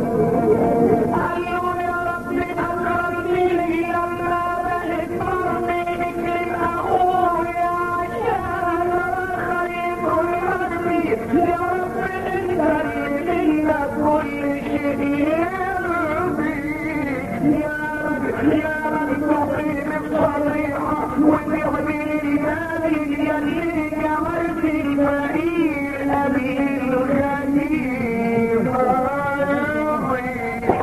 قالوا يا رب أكرمني لما تذكرني بكل أخوي عشان خير ربي يا رب أنت اللي منا كل شيء يرضي يا رب يا رب تقيم الصريحة وتغفر المال يلي جعلت الفقير أبي الخليل راضي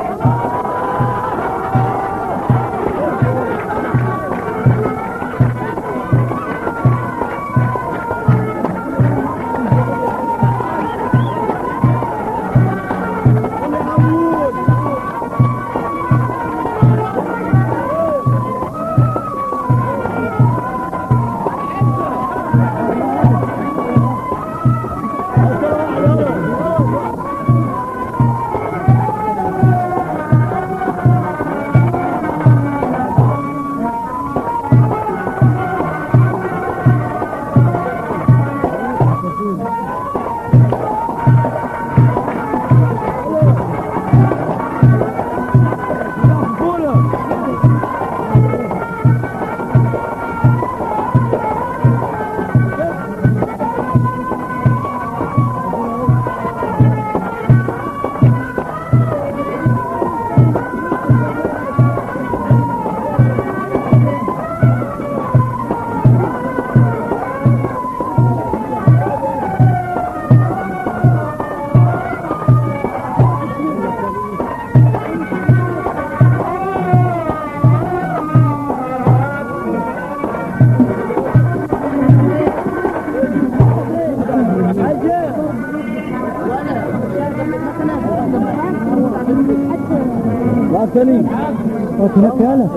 لا سليم هناك يلا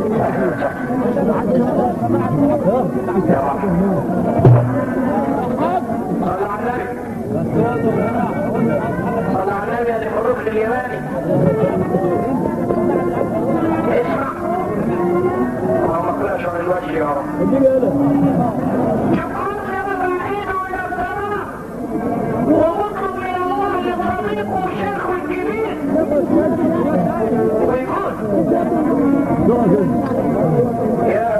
صلى على النبي صلى على النبي هذه الركن اليماني اسمع اللهم اقلع شر الوجه يا رب اديني يلا واطلب من الله لصديقه الشيخ الكبير ويقول يا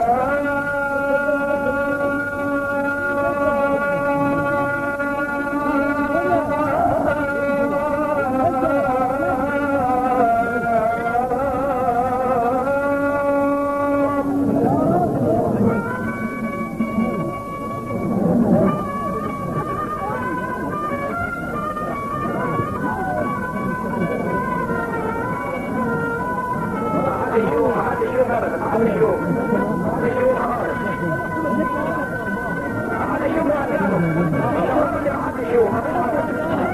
حد يشوف حد يشوف ابدا حد يشوف حد يشوف خالص حد يشوف حد يشوف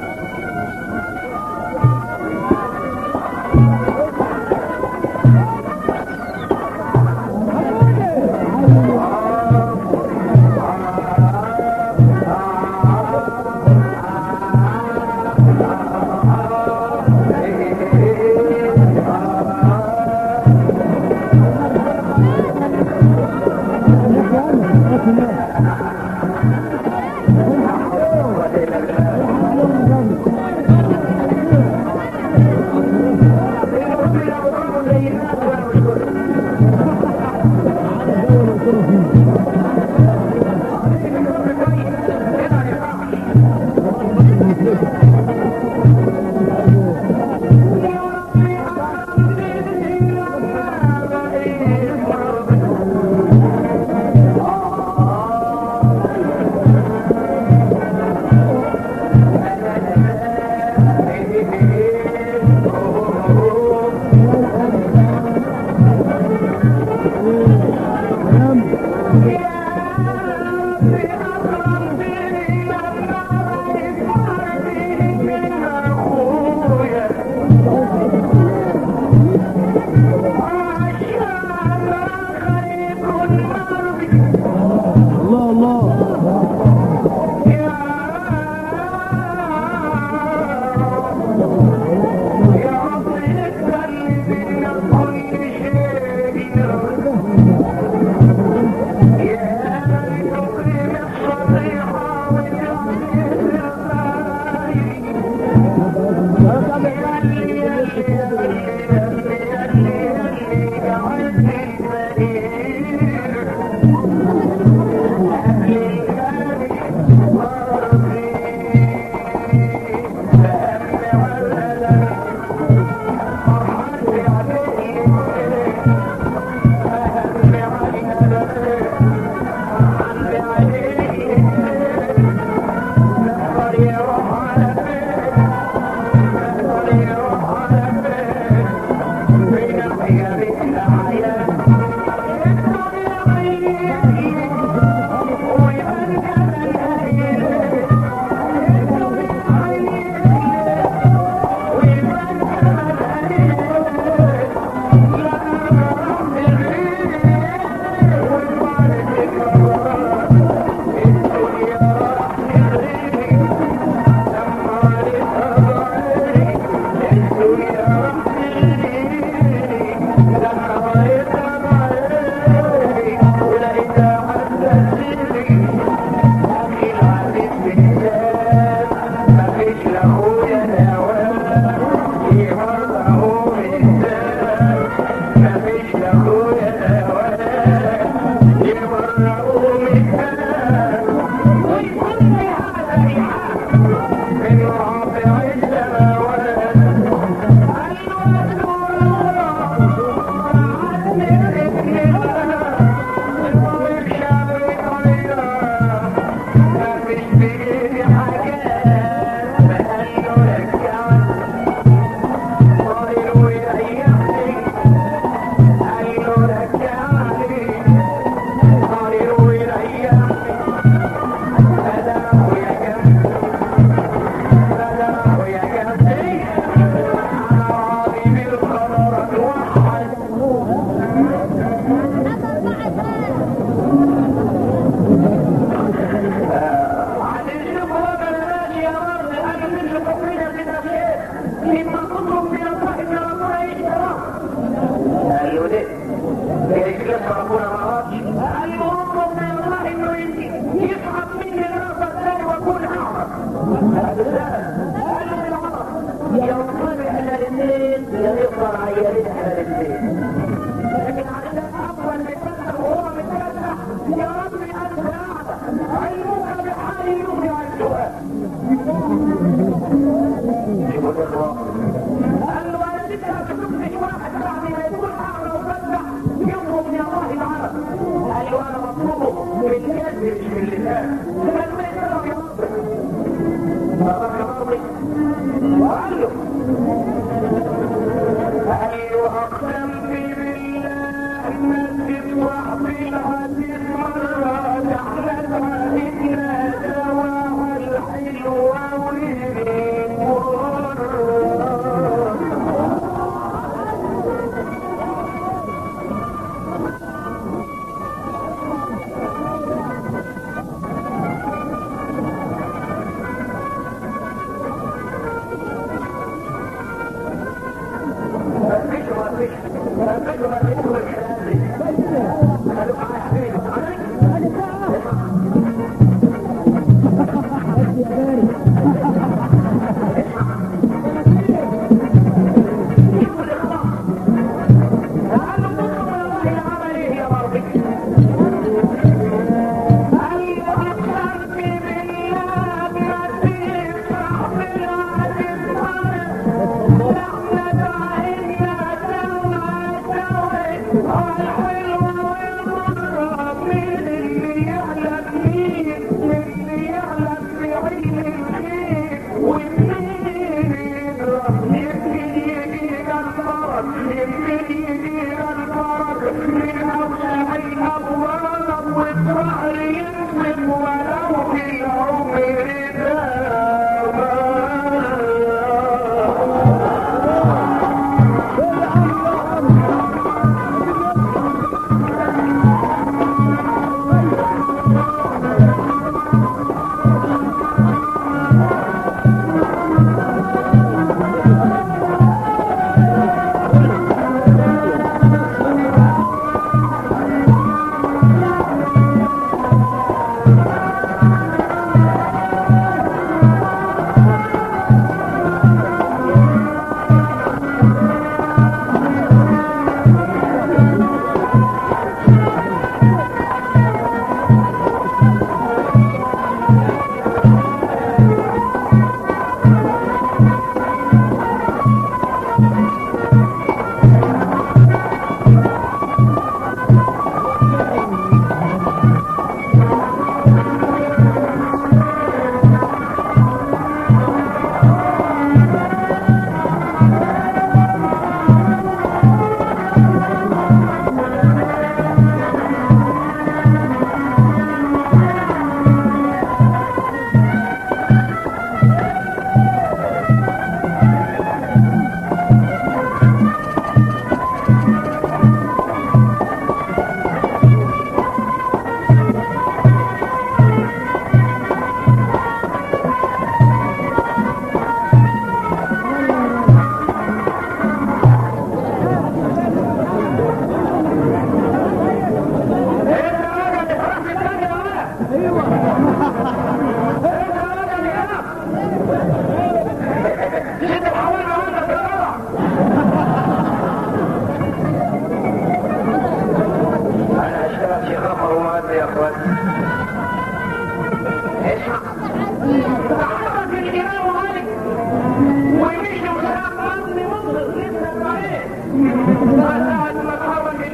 Thank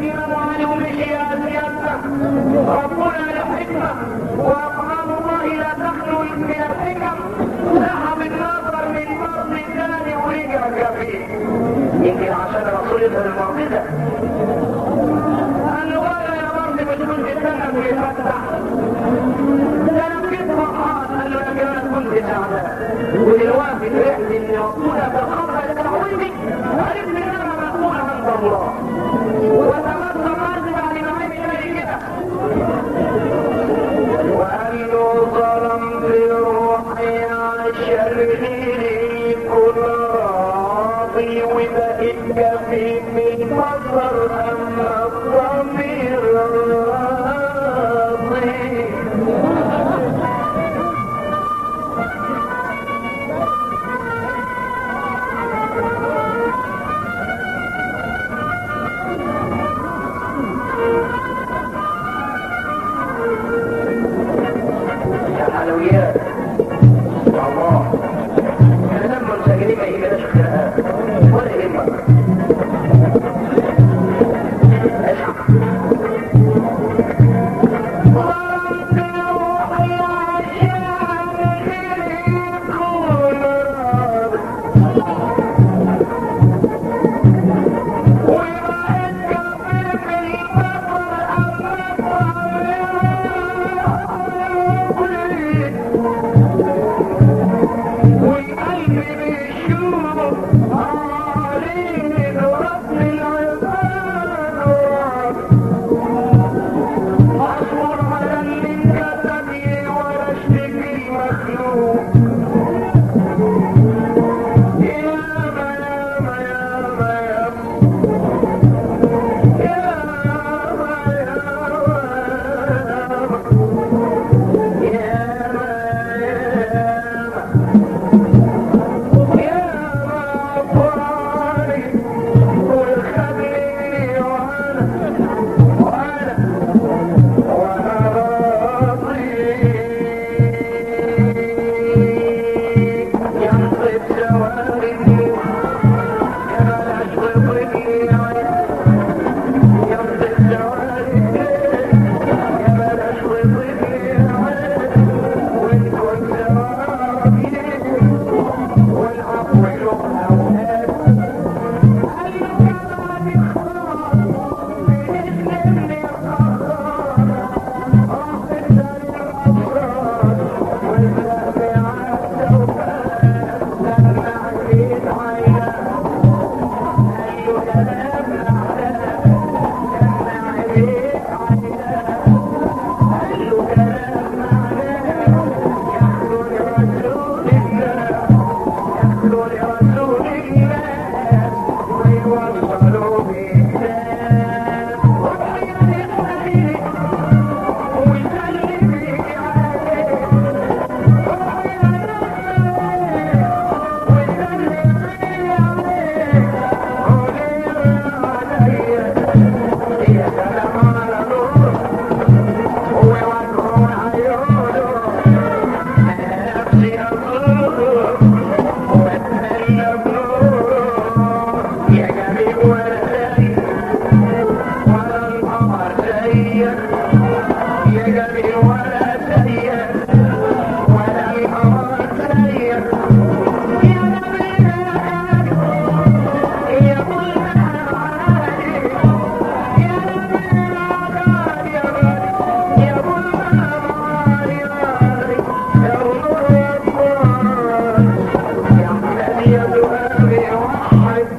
الإمام علي ومشي يا سيادنا ربنا لحكمة وأقرام الله لا تخلو من الحكم سحب النظر من مرض ثاني ورجع فيه يمكن عشان الرسول يظهر المعجزة قال له ولا يا مرض مش كنت تسلم ويفتح ده انا كنت فرحان قال له يا جماعه كنت سعداء ودلوقتي فرحت اني مقبوله بالخطر التعويضي عرفت ان انا مقبوله عند الله وتمسك مرضي بعد ما عيب الي كده وقال له ظلمت روحي عشان لي كل راضي وبقيت كفيف البصر اما الضمير راضي يا حلويات الله احنا لما مسجلين ما يهمناش خناقات ولا يهمك اسمع والقلب بيشوف عليه رب العباد اصبر على اللي انكتب لي ولا اشتكي مخلوق ياما ياما ياما ياما ياما ياما ياما ياما فراري والخليني وانا وانا وانا راضي ينطق جواري يا بلاش تطلقني ينطق جواري يا بلاش تطلقني وان كنت راضي والعفو له اوقات لرسول الله ويوصلوا بإحسان وبين الخير ويسلم عليه يا جميل ولا سيد ولا القمر سيد يا جميل ولا سيد ولا القمر سيد يا نبي يا كل عالي يا نبي العقاد يا غالي يا كل عالي غالي يا نور القرآن يا أحمد يا دهابي وحد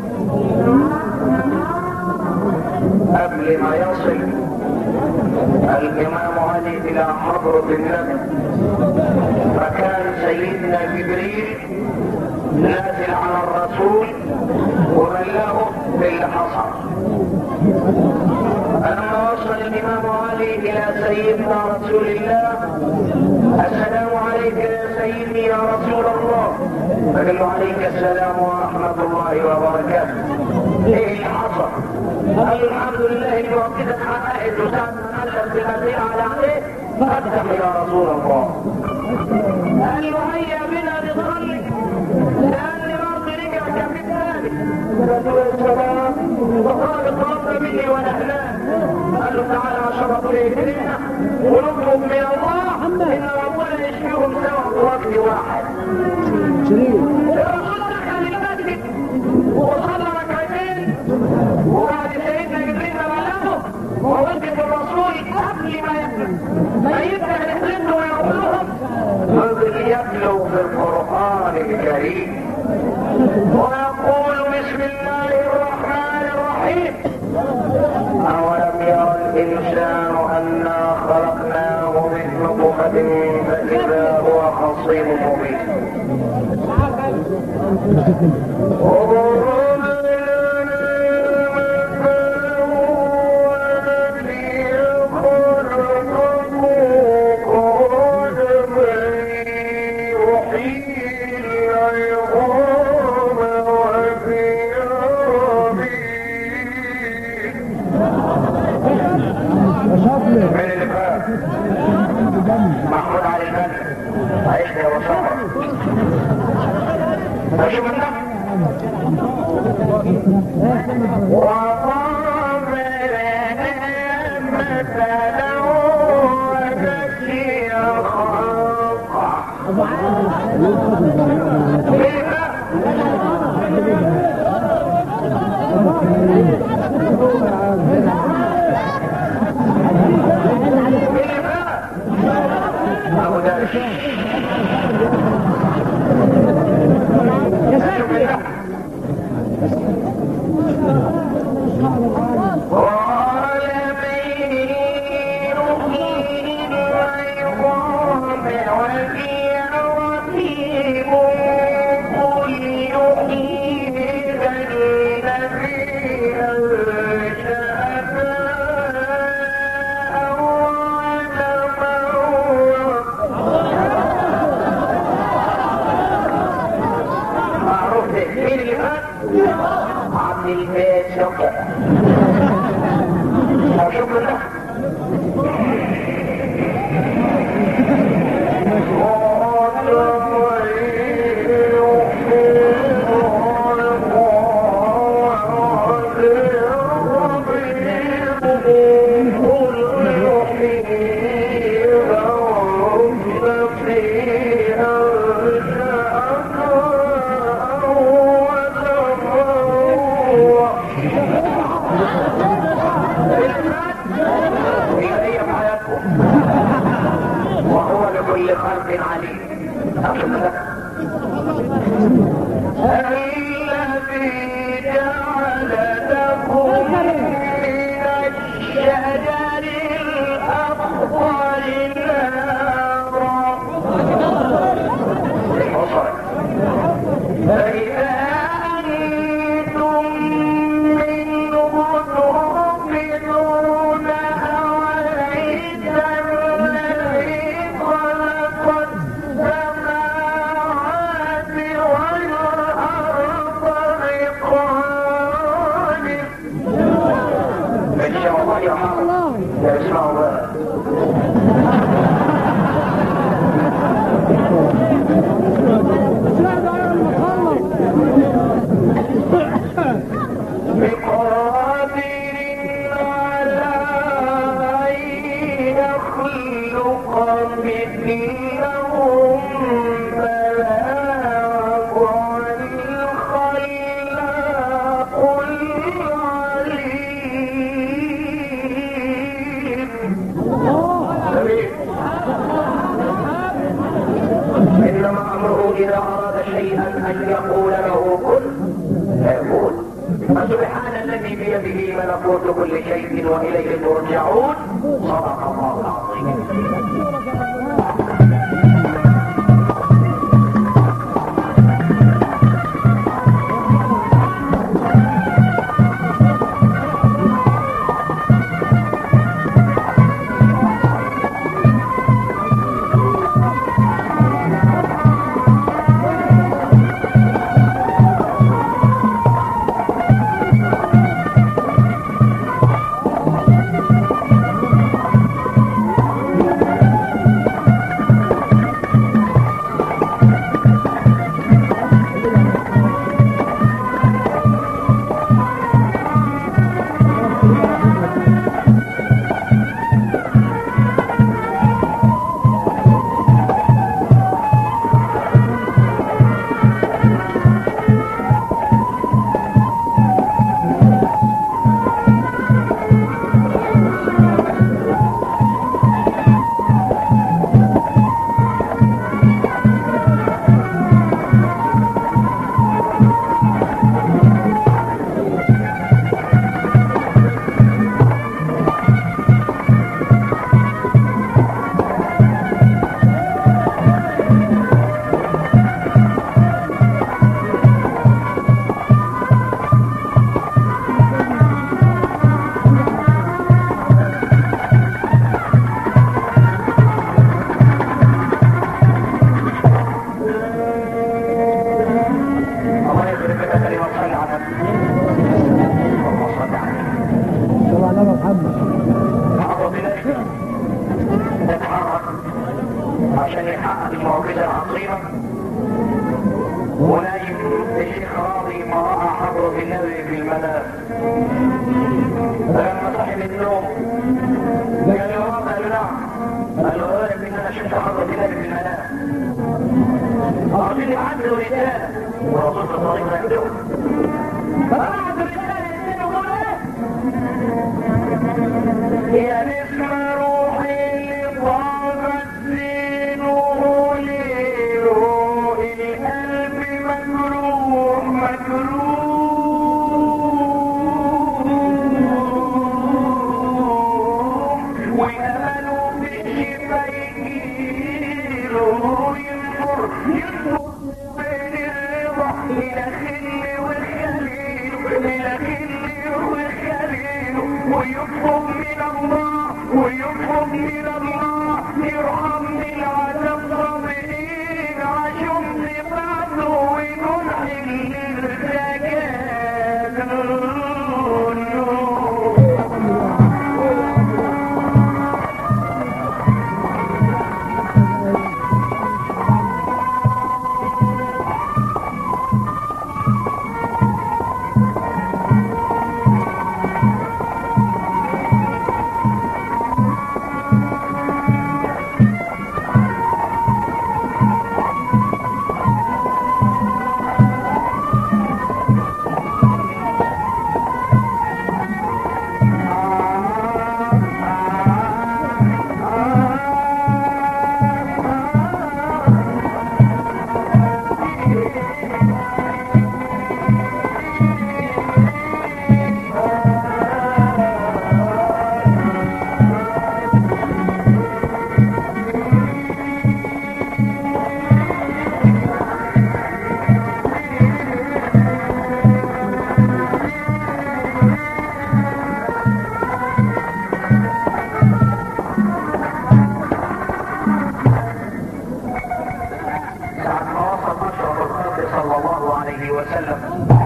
قبل ما يصل الإمام علي إلى حضرة النبي فكان سيدنا جبريل نازل على الرسول وبلغه باللي حصل فلما وصل الإمام علي إلى سيدنا رسول الله السلام عليك يا سيدي يا رسول الله فقال له عليك السلام ورحمة الله وبركاته ايه اللي حصل؟ قال له الحمد لله اللي وقتها اتحققت وساعة ما نزل بمسيح على عليه فافتح يا رسول الله قال له هيا بنا نصلي لأن برضه رجع كفي ثاني الرسول السلام وقال قبل به ونهلاه قال له تعالى ما شاء الله يهدينا ونطلب من الله ان ربنا يشفيهم سوا في وقت واحد الرسول دخل المسجد وصلى ركعتين وبعد سيدنا جبريل بلغه ووقف الرسول قبل ما ما يفتح رحلته ويقول لهم فضل يتلو في القران الكريم ويقول بسم الله الرحمن الرحيم أولم يرى الإنسان أنا خلقناه من نطفة فإذا هو خصيم مبين من اللي فات محمود علي البنا عيشنا يا وصفر ماشي من ده أبو دارش معروف ده مين اللي فات؟ عبد البيت شكر طب شكرا لك هي حياتكم وهو لكل خلق عليم أقول لك الذي جعل لكم من الشجر الأخضر نارا فإذا أنتم منه تؤمنون أوليس الذي خلق السماوات والأرض بقادر إن شاء الله يرحمه يسمع الله بقادر على أن يخلق مثلهم بلاغ الخلاق العليم إنما أمره إذا أراد شيئا أن يقول له كن فيكون فسبحان الذي بيده ملكوت كل شيء وإليه ترجعون صدق الله العظيم قال له رب قال له نعم قال له ايه ان انا شفت حضرة الله في المنام أعطيني عبد ورسالة ورسول الله يكتب فبعد رسالة الاثنين وقالوا ايه يا نسم روحي لطابت زينه ليله القلب مجروح مجروح وأمله بالشفا يجيله ينفر ينفر بين الرضا إلى خل وخليل إلى خل وخليل ويطلب من الله ويطلب من الله يرحمني العذاب صابرين عشان بعده ويكون حل الزكاة بعد ما وصل مشرف الخلق صلى الله عليه وسلم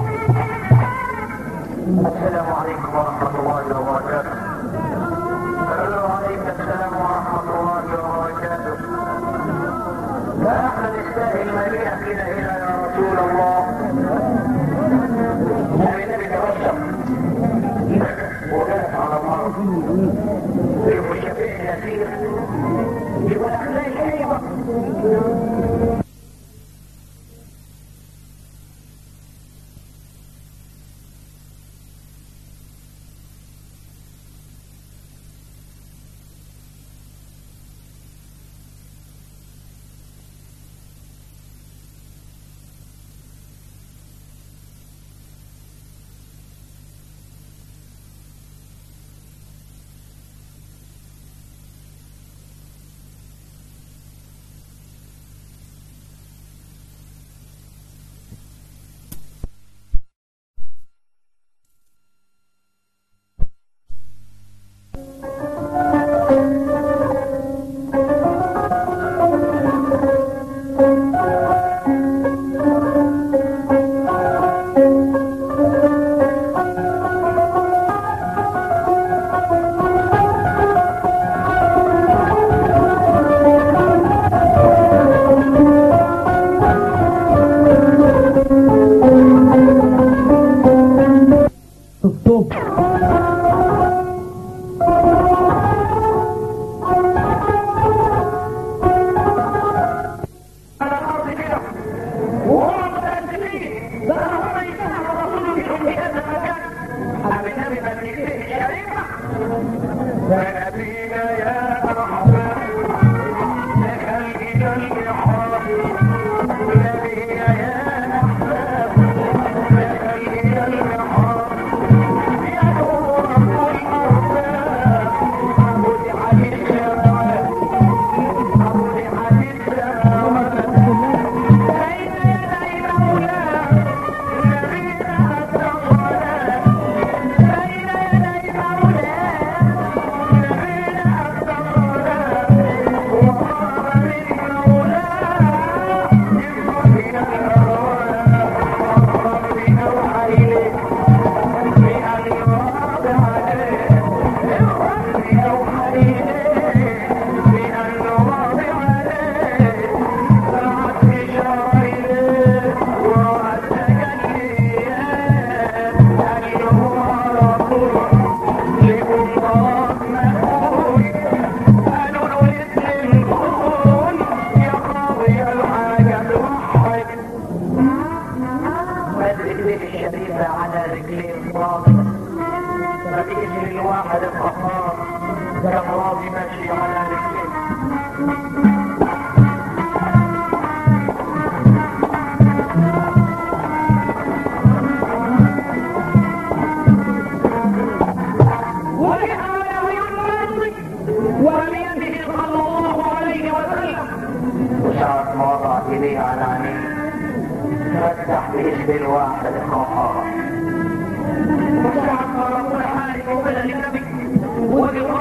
السلام عليكم ورحمة الله وبركاته وعليكم السلام ورحمة الله وبركاته لا أحد يستاهل مبيع كده هنا يا رسول الله نبي النبي توسم وجلس على الأرض يبقى الشفيع يسير يبقى الأخلاق أيضا ستوب على الارض كده وهم متاسفين بقى هم يسمعوا الرسول بهم في هذا المكان ابي النبي مدرسته الشريفه ونبينا يا احباب لخلقنا الاحرام نبينا يا احباب لخلقنا الاحرام يا نور الارباب فتحت السماوات فتحت السماوات بين يدي مولانا نبينا أفضل صلاة كان راضي ماشي على رجليه وليده صلى الله عليه وسلم وساعة ما وضع ايديه على عينيه فتح باسم الواحد القهار وساعة ما ربنا حالي وبلد النبي ودي